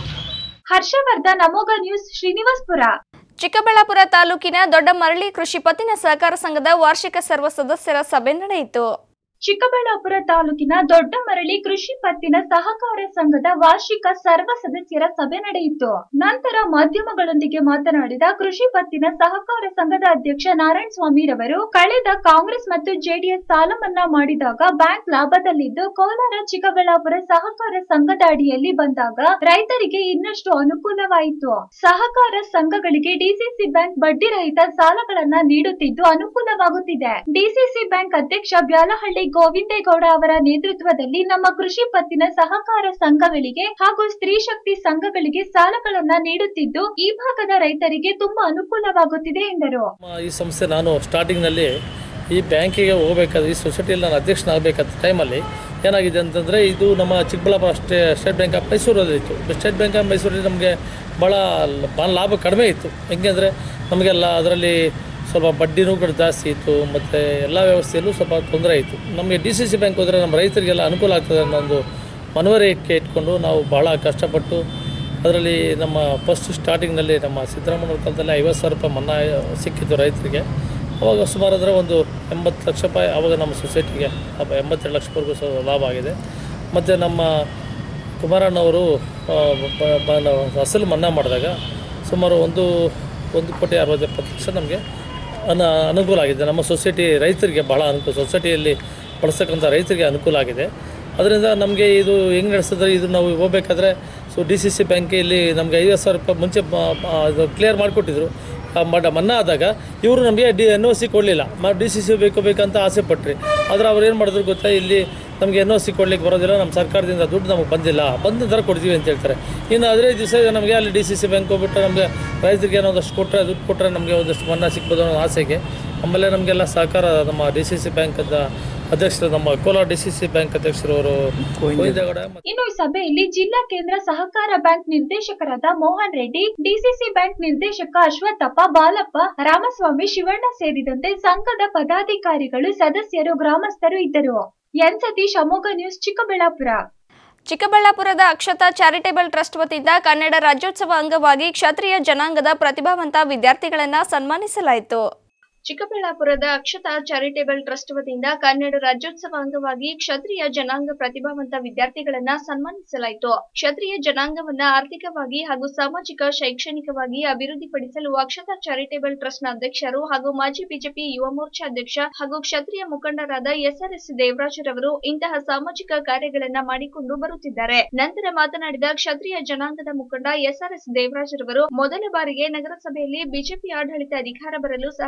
ಹರ್ಷವರ್ಧನ್ ಅಮೋಘ ನ್ಯೂಸ್ ಶ್ರೀನಿವಾಸ್ಪುರ ಚಿಕ್ಕಬಳ್ಳಾಪುರ ತಾಲೂಕಿನ ದೊಡ್ಡ ಮರಳಿ ಕೃಷಿ ಪತ್ತಿನ ಸಹಕಾರ ಸಂಘದ ವಾರ್ಷಿಕ ಸರ್ವ ಸದಸ್ಯರ ಸಭೆ ನಡೆಯಿತು ಚಿಕ್ಕಬಳ್ಳಾಪುರ ತಾಲೂಕಿನ ದೊಡ್ಡ ಮರಳಿ ಕೃಷಿ ಪತ್ತಿನ ಸಹಕಾರ ಸಂಘದ ವಾರ್ಷಿಕ ಸರ್ವ ಸದಸ್ಯರ ಸಭೆ ನಡೆಯಿತು ನಂತರ ಮಾಧ್ಯಮಗಳೊಂದಿಗೆ ಮಾತನಾಡಿದ ಕೃಷಿ ಪತ್ತಿನ ಸಹಕಾರ ಸಂಘದ ಅಧ್ಯಕ್ಷ ನಾರಾಯಣ ಸ್ವಾಮಿ ರವರು ಕಳೆದ ಕಾಂಗ್ರೆಸ್ ಮತ್ತು ಜೆಡಿಎಸ್ ಸಾಲ ಮನ್ನಾ ಮಾಡಿದಾಗ ಬ್ಯಾಂಕ್ ಲಾಭದಲ್ಲಿದ್ದು ಕೋಲಾರ ಚಿಕ್ಕಬಳ್ಳಾಪುರ ಸಹಕಾರ ಸಂಘದ ಅಡಿಯಲ್ಲಿ ಬಂದಾಗ ರೈತರಿಗೆ ಇನ್ನಷ್ಟು ಅನುಕೂಲವಾಯಿತು ಸಹಕಾರ ಸಂಘಗಳಿಗೆ ಡಿಸಿಸಿ ಬ್ಯಾಂಕ್ ಬಡ್ಡಿ ರಹಿತ ಸಾಲಗಳನ್ನ ನೀಡುತ್ತಿದ್ದು ಅನುಕೂಲವಾಗುತ್ತಿದೆ ಡಿಸಿಸಿ ಬ್ಯಾಂಕ್ ಅಧ್ಯಕ್ಷ ಬ್ಯಾಲಹಳ್ಳಿ ಗೋವಿಂದೇಗೌಡ ಅವರ ನೇತೃತ್ವದಲ್ಲಿ ನಮ್ಮ ಕೃಷಿ ಪತ್ತಿನ ಸಹಕಾರ ಸಂಘಗಳಿಗೆ ಹಾಗೂ ಸ್ತ್ರೀ ಶಕ್ತಿ ಸಂಘಗಳಿಗೆ ಸಾಲಗಳನ್ನ ನೀಡುತ್ತಿದ್ದು ಈ ಭಾಗದ ರೈತರಿಗೆ ತುಂಬಾ ಅನುಕೂಲವಾಗುತ್ತಿದೆ ಎಂದರು ನಮ್ಮ ಈ ಸಂಸ್ಥೆ ನಾನು ಸ್ಟಾರ್ಟಿಂಗ್ನಲ್ಲಿ ಈ ಬ್ಯಾಂಕಿಗೆ ಹೋಗಬೇಕಾದ್ರೆ ಈ ಸೊಸೈಟಿಯಲ್ಲಿ ನಾನು ಅಧ್ಯಕ್ಷನಾಗಬೇಕಾದ ಟೈಮಲ್ಲಿ ಏನಾಗಿದೆ ಅಂತಂದರೆ ಇದು ನಮ್ಮ ಚಿಕ್ಕಬಳ್ಳಾಪುರ ಸ್ಟೇ ಸ್ಟೇಟ್ ಬ್ಯಾಂಕ್ ಆಫ್ ಮೈಸೂರಲ್ಲಿತ್ತು ಸ್ಟೇಟ್ ಬ್ಯಾಂಕ್ ಆಫ್ ಮೈಸೂರಲ್ಲಿ ನಮಗೆ ಭಾಳ ಭಾಳ ಲಾಭ ಕಡಿಮೆ ಇತ್ತು ಹೆಂಗೆಂದರೆ ನಮಗೆಲ್ಲ ಅದರಲ್ಲಿ ಸ್ವಲ್ಪ ಬಡ್ಡಿನೂ ಕೂಡ ಜಾಸ್ತಿ ಇತ್ತು ಮತ್ತು ಎಲ್ಲ ವ್ಯವಸ್ಥೆಯಲ್ಲೂ ಸ್ವಲ್ಪ ತೊಂದರೆ ಇತ್ತು ನಮಗೆ ಡಿ ಸಿ ಸಿ ಬ್ಯಾಂಕ್ ಹೋದರೆ ನಮ್ಮ ರೈತರಿಗೆಲ್ಲ ಅನುಕೂಲ ಆಗ್ತದೆ ಅನ್ನೋ ಒಂದು ಮನವರಿಕೆ ಇಟ್ಕೊಂಡು ನಾವು ಭಾಳ ಕಷ್ಟಪಟ್ಟು ಅದರಲ್ಲಿ ನಮ್ಮ ಫಸ್ಟ್ ಸ್ಟಾರ್ಟಿಂಗ್ನಲ್ಲಿ ನಮ್ಮ ಸಿದ್ದರಾಮಯ್ಯ ಕಾಲದಲ್ಲಿ ಐವತ್ತು ಸಾವಿರ ರೂಪಾಯಿ ಮನ್ನಾ ಸಿಕ್ಕಿತ್ತು ರೈತರಿಗೆ ಅವಾಗ ಸುಮಾರು ಅಂದರೆ ಒಂದು ಎಂಬತ್ತು ಲಕ್ಷ ರೂಪಾಯಿ ಆವಾಗ ನಮ್ಮ ಸೊಸೈಟಿಗೆ ಅಪ್ಪ ಎಂಬತ್ತೆರಡು ಲಕ್ಷವರೆಗೂ ಸಹ ಲಾಭ ಆಗಿದೆ ಮತ್ತು ನಮ್ಮ ಕುಮಾರಣ್ಣವರು ಆ, ಬ- ಬ- ನಾವು ಅಸಲು ಮನ್ನಾ ಮಾಡಿದಾಗ ಸುಮಾರು ಒಂದು ಒಂದು ಕೋಟಿ ಅರವತ್ತು ಎಪ್ಪತ್ತು ಲಕ್ಷ ನಮಗೆ ಅನ ಅನುಕೂಲ ಆಗಿದೆ ನಮ್ಮ ಸೊಸೈಟಿ ರೈತರಿಗೆ ಬಹಳ ಅನುಕೂಲ ಸೊಸೈಟಿಯಲ್ಲಿ ಬಳಸ್ತಕ್ಕಂಥ ರೈತರಿಗೆ ಅನುಕೂಲ ಆಗಿದೆ ಅದರಿಂದ ನಮಗೆ ಇದು ಹೆಂಗೆ ನಡೆಸಿದ್ರೆ ಇದು ನಾವು ಹೋಗ್ಬೇಕಾದ್ರೆ ಸೊ ಡಿ ಸಿ ಸಿ ಬ್ಯಾಂಕಲ್ಲಿ ನಮಗೆ ಐವತ್ತು ಸಾವಿರ ರೂಪಾಯಿ ಮುಂಚೆ ಮ- ಮ- ಅದು ಕ್ಲಿಯರ್ ಮಾಡಿಕೊಟ್ಟಿದ್ರು ಮಡ ಮನ್ನಾ ಆದಾಗ ಇವರು ನಮಗೆ ಡಿ ಎನ್ ಒ ಸಿ ಕೊಡಲಿಲ್ಲ ಮ ಡಿ ಸಿ ಸಿ ಬೇಕು ಬೇಕಂತ ಆಸೆ ಪಟ್ರಿ ಆದರೆ ಅವ್ರು ಏನು ಮಾಡಿದ್ರು ಗೊತ್ತಾ ಇಲ್ಲಿ ನಮಗೆ ಎನ್ ಒ ಸಿ ಕೊಡ್ಲಿಕ್ಕೆ ಬರೋದಿಲ್ಲ ನಮ್ಮ ಸರ್ಕಾರದಿಂದ ದುಡ್ಡು ನಮಗೆ ಬಂದಿಲ್ಲ ಬಂದ ನಂತರ ಕೊಡ್ತೀವಿ ಅಂತ ಹೇಳ್ತಾರೆ ಇನ್ನು ಹದಿನೈದು ದಿವಸ ನಮಗೆ ಅಲ್ಲಿ ಡಿ ಸಿ ಸಿ ಬ್ಯಾಂಕ್ ಹೋಗ್ಬಿಟ್ಟು ನಮಗೆ ರೈತರಿಗೆ ಏನೋ ಒಂದಷ್ಟು ಕೊಟ್ಟರೆ ದುಡ್ಡು ಕೊಟ್ಟರೆ ನಮಗೆ ಒಂದಷ್ಟು ಮನ್ನಾ ಸಿಗ್ಬೋದು ಅನ್ನೋ ಆಸೆಗೆ ಆಮೇಲೆ ನಮಗೆಲ್ಲ ಸಹಕಾರ ನಮ್ಮ ಡಿ ಸಿ ಸಿ ಬ್ಯಾಂಕದ ಅಧ್ಯಕ್ಷರು ನಮ್ಮ Kolar D C C bank ಅಧ್ಯಕ್ಷರು ಅವರು ಗೋವಿಂದೇಗೌಡ ಮತ್ತು ಇನ್ನು ಈ ಸಭೆಯಲ್ಲಿ ಜಿಲ್ಲಾ ಕೇಂದ್ರ ಸಹಕಾರ ಬ್ಯಾಂಕ್ ನಿರ್ದೇಶಕರಾದ ಮೋಹನ್ ರೆಡ್ಡಿ ಡಿಸಿಸಿ ಬ್ಯಾಂಕ್ ನಿರ್ದೇಶಕ ಅಶ್ವತ್ಥಪ್ಪ ಬಾಲಪ್ಪ ರಾಮಸ್ವಾಮಿ ಶಿವಣ್ಣ ಸೇರಿದಂತೆ ಸಂಘದ ಪದಾಧಿಕಾರಿಗಳು ಸದಸ್ಯರು ಗ್ರಾಮಸ್ಥರು ಇದ್ದರು ಎನ್ ಸತೀಶ್ ಅಮೋಘ ನ್ಯೂಸ್ ಚಿಕ್ಕಬಳ್ಳಾಪುರ ಚಿಕ್ಕಬಳ್ಳಾಪುರದ ಅಕ್ಷತಾ ಚಾರಿಟೇಬಲ್ ಟ್ರಸ್ಟ್ ವತಿಯಿಂದ ಕನ್ನಡ ರಾಜ್ಯೋತ್ಸವ ಅಂಗವಾಗಿ ಕ್ಷತ್ರಿಯ ಜನಾಂಗದ ಪ್ರತಿಭಾವಂತ ವಿದ್ಯಾರ್ಥಿಗಳನ್ನ ಸನ್ಮಾನಿಸಲಾಯಿತು ಚಿಕ್ಕಬಳ್ಳಾಪುರದ ಅಕ್ಷತಾ ಚಾರಿಟೇಬಲ್ ಟ್ರಸ್ಟ್ ವತಿಯಿಂದ ಕನ್ನಡ ರಾಜ್ಯೋತ್ಸವ ಅಂಗವಾಗಿ ಕ್ಷತ್ರಿಯ ಜನಾಂಗ ಪ್ರತಿಭಾವಂತ ವಿದ್ಯಾರ್ಥಿಗಳನ್ನ ಸನ್ಮಾನಿಸಲಾಯಿತು ಕ್ಷತ್ರಿಯ ಜನಾಂಗವನ್ನ ಆರ್ಥಿಕವಾಗಿ ಹಾಗೂ ಸಾಮಾಜಿಕ ಶೈಕ್ಷಣಿಕವಾಗಿ ಅಭಿವೃದ್ಧಿಪಡಿಸಲು ಅಕ್ಷತಾ ಚಾರಿಟೇಬಲ್ ಟ್ರಸ್ಟ್ನ ಅಧ್ಯಕ್ಷರು ಹಾಗೂ ಮಾಜಿ ಬಿಜೆಪಿ ಯುವ ಮೋರ್ಚಾ ಅಧ್ಯಕ್ಷ ಹಾಗೂ ಕ್ಷತ್ರಿಯ ಮುಖಂಡರಾದ ಎಸ್ಆರ್ಎಸ್ ದೇವರಾಜರವರು ಇಂತಹ ಸಾಮಾಜಿಕ ಕಾರ್ಯಗಳನ್ನ ಮಾಡಿಕೊಂಡು ಬರುತ್ತಿದ್ದಾರೆ ನಂತರ ಮಾತನಾಡಿದ ಕ್ಷತ್ರಿಯ ಜನಾಂಗದ ಮುಖಂಡ ಎಸ್ಆರ್ಎಸ್ ದೇವರಾಜರವರು ಮೊದಲ ಬಾರಿಗೆ ನಗರಸಭೆಯಲ್ಲಿ ಬಿಜೆಪಿ ಆಡಳಿತ ಅಧಿಕಾರ ಬರಲು ಸಹಕಾರ ನೀಡಿ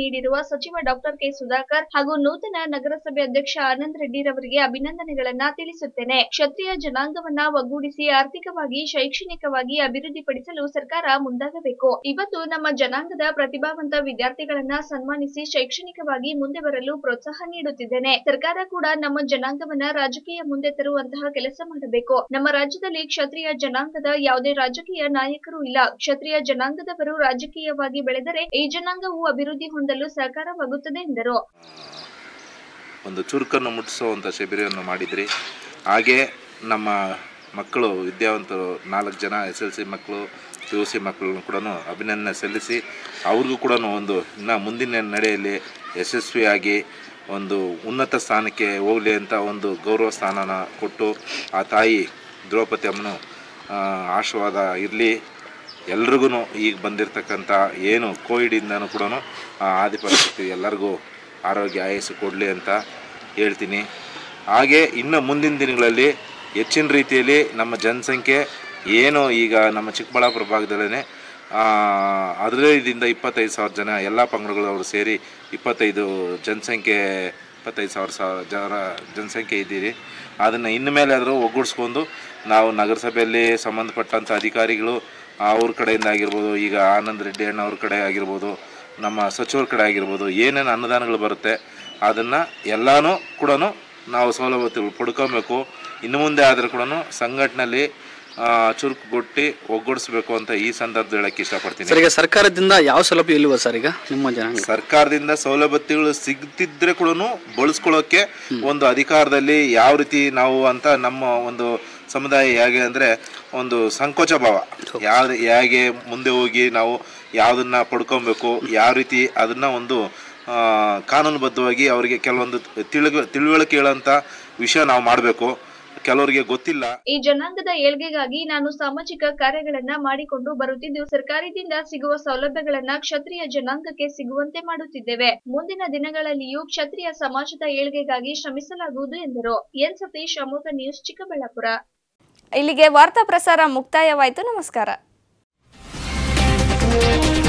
ನೀಡಿರುವ ಸಚಿವ ಡಾಕ್ಟರ್ ಕೆ ಸುಧಾಕರ್ ಹಾಗೂ ನೂತನ ನಗರಸಭೆ ಅಧ್ಯಕ್ಷ ಆನಂದ್ ರೆಡ್ಡಿ ರವರಿಗೆ ಅಭಿನಂದನೆಗಳನ್ನ ತಿಳಿಸುತ್ತೇನೆ ಕ್ಷತ್ರಿಯ ಜನಾಂಗವನ್ನ ಒಗ್ಗೂಡಿಸಿ ಆರ್ಥಿಕವಾಗಿ ಶೈಕ್ಷಣಿಕವಾಗಿ ಅಭಿವೃದ್ಧಿಪಡಿಸಲು ಸರ್ಕಾರ ಮುಂದಾಗಬೇಕು ಇವತ್ತು ನಮ್ಮ ಜನಾಂಗದ ಪ್ರತಿಭಾವಂತ ವಿದ್ಯಾರ್ಥಿಗಳನ್ನ ಸನ್ಮಾನಿಸಿ ಶೈಕ್ಷಣಿಕವಾಗಿ ಮುಂದೆ ಬರಲು ಪ್ರೋತ್ಸಾಹ ನೀಡುತ್ತಿದ್ದೇನೆ ಸರ್ಕಾರ ಕೂಡ ನಮ್ಮ ಜನಾಂಗವನ್ನ ರಾಜಕೀಯ ಮುಂದೆ ತರುವಂತಹ ಕೆಲಸ ಮಾಡಬೇಕು ನಮ್ಮ ರಾಜ್ಯದಲ್ಲಿ ಕ್ಷತ್ರಿಯ ಜನಾಂಗದ ಯಾವುದೇ ರಾಜಕೀಯ ನಾಯಕರು ಇಲ್ಲ ಕ್ಷತ್ರಿಯ ಜನಾಂಗದವರು ರಾಜಕೀಯವಾಗಿ ಬೆಳೆದರೆ ಈ ಜನಾಂಗವು ಅಭಿವೃದ್ಧಿ ಹೊಂದಲು ಸಹಕಾರವಾಗುತ್ತದೆ ಎಂದರು ಒಂದು ಚುರುಕನ್ನು ಮುಟ್ಟಿಸುವಂಥ ಶಿಬಿರವನ್ನು ಮಾಡಿದ್ರಿ ಹಾಗೆ ನಮ್ಮ ಮಕ್ಕಳು ವಿದ್ಯಾವಂತರು ನಾಲ್ಕು ಜನ ಎಸ್ ಎಲ್ ಸಿ ಮಕ್ಕಳು ಪಿ ಯು ಸಿ ಮಕ್ಕಳನ್ನು ಕೂಡ ಅಭಿನಂದನೆ ಸಲ್ಲಿಸಿ ಅವ್ರಿಗೂ ಕೂಡ ಒಂದು ಇನ್ನು ಮುಂದಿನ ನಡೆಯಲ್ಲಿ ಯಶಸ್ವಿಯಾಗಿ ಒಂದು ಉನ್ನತ ಸ್ಥಾನಕ್ಕೆ ಹೋಗಲಿ ಅಂತ ಒಂದು ಗೌರವ ಸ್ಥಾನನ ಕೊಟ್ಟು ಆ ತಾಯಿ ದ್ರೌಪದಿ ಅಮ್ಮನು ಆ, ಆಶೀರ್ವಾದ ಇರಲಿ ಎಲ್ರಿಗೂ ಈಗ ಬಂದಿರತಕ್ಕಂಥ ಏನು ಕೋವಿಡಿಂದನೂ ಕೂಡ ಆದಿಪರಿಸ್ಥಿತಿ ಎಲ್ಲರಿಗೂ ಆರೋಗ್ಯ ಆಯಸ್ಸು ಕೊಡಲಿ ಅಂತ ಹೇಳ್ತೀನಿ ಹಾಗೆ ಇನ್ನು ಮುಂದಿನ ದಿನಗಳಲ್ಲಿ ಹೆಚ್ಚಿನ ರೀತಿಯಲ್ಲಿ ನಮ್ಮ ಜನಸಂಖ್ಯೆ ಏನು ಈಗ ನಮ್ಮ ಚಿಕ್ಕಬಳ್ಳಾಪುರ ಭಾಗದಲ್ಲೇ ಹದಿನೈದರಿಂದ ಇಪ್ಪತ್ತೈದು ಸಾವಿರ ಜನ ಎಲ್ಲ ಪಂಗಡಗಳವರು ಸೇರಿ ಇಪ್ಪತ್ತೈದು ಜನಸಂಖ್ಯೆ ಇಪ್ಪತ್ತೈದು ಸಾವಿರ ಸಾವಿರ ಜನ ಜನಸಂಖ್ಯೆ ಇದ್ದೀರಿ ಅದನ್ನು ಇನ್ನು ಮೇಲೆ ಆದರೂ ಒಗ್ಗೂಡಿಸ್ಕೊಂಡು ನಾವು ನಗರಸಭೆಯಲ್ಲಿ ಸಂಬಂಧಪಟ್ಟಂಥ ಅಧಿಕಾರಿಗಳು ಅವ್ರ ಕಡೆಯಿಂದ ಆಗಿರ್ಬೋದು ಈಗ ಆನಂದ್ ರೆಡ್ಡಿ ಅಣ್ಣ ಅವ್ರ ಕಡೆ ಆಗಿರ್ಬೋದು ನಮ್ಮ ಸಚಿವರ ಕಡೆ ಆಗಿರ್ಬೋದು ಏನೇನು ಅನುದಾನಗಳು ಬರುತ್ತೆ ಅದನ್ನು ಎಲ್ಲನೂ ಕೂಡ ನಾವು ಸೌಲಭ್ಯಗಳು ಪಡ್ಕೊಬೇಕು ಇನ್ನು ಮುಂದೆ ಆದರೂ ಕೂಡ ಸಂಘಟನೆಯಲ್ಲಿ ಚುರುಕುಗೊಟ್ಟಿ ಒಗ್ಗೂಡಿಸ್ಬೇಕು ಅಂತ ಈ ಸಂದರ್ಭ ಹೇಳಕ್ಕೆ ಇಷ್ಟಪಡ್ತೀನಿ ಸರ್ ಈಗ ಸರ್ಕಾರದಿಂದ ಯಾವ ಸೌಲಭ್ಯ ಇಲ್ವಾ ಸರ್ ಈಗ ನಿಮ್ಮ ಜನಾಂಗ ಸರ್ಕಾರದಿಂದ ಸೌಲಭ್ಯಗಳು ಸಿಗ್ತಿದ್ರೆ ಕೂಡ ಬಳಸ್ಕೊಳ್ಳೋಕೆ ಒಂದು ಅಧಿಕಾರದಲ್ಲಿ ಯಾವ ರೀತಿ ನಾವು ಅಂತ ನಮ್ಮ ಒಂದು ಸಮುದಾಯ ಹೇಗೆ ಅಂದರೆ ಒಂದು ಸಂಕೋಚ ಭಾವ ಯಾವ ಹೇಗೆ ಮುಂದೆ ಹೋಗಿ ನಾವು ಯಾವುದನ್ನ ಪಡ್ಕೊಬೇಕು ಯಾವ ರೀತಿ ಅದನ್ನ ಒಂದು ಆ, ಕಾನೂನುಬದ್ಧವಾಗಿ ಅವರಿಗೆ ಕೆಲವೊಂದು ತಿಳುಗ ತಿಳುವಳಿಕೆ ಹೇಳೋಂಥ ವಿಷಯ ನಾವು ಮಾಡಬೇಕು ಕೆಲವರಿಗೆ ಗೊತ್ತಿಲ್ಲ ಈ ಜನಾಂಗದ ಏಳ್ಗೆಗಾಗಿ ನಾನು ಸಾಮಾಜಿಕ ಕಾರ್ಯಗಳನ್ನ ಮಾಡಿಕೊಂಡು ಬರುತ್ತಿದ್ದು ಸರ್ಕಾರದಿಂದ ಸಿಗುವ ಸೌಲಭ್ಯಗಳನ್ನ ಕ್ಷತ್ರಿಯ ಜನಾಂಗಕ್ಕೆ ಸಿಗುವಂತೆ ಮಾಡುತ್ತಿದ್ದೇವೆ ಮುಂದಿನ ದಿನಗಳಲ್ಲಿಯೂ ಕ್ಷತ್ರಿಯ ಸಮಾಜದ ಏಳ್ಗೆಗಾಗಿ ಶ್ರಮಿಸಲಾಗುವುದು ಎಂದರು ಎನ್ ಸತೀಶ್ ಅಮೋಘ ನ್ಯೂಸ್ ಚಿಕ್ಕಬಳ್ಳಾಪುರ ಇಲ್ಲಿಗೆ ವಾರ್ತಾ ಪ್ರಸಾರ ಮುಕ್ತಾಯವಾಯಿತು ನಮಸ್ಕಾರ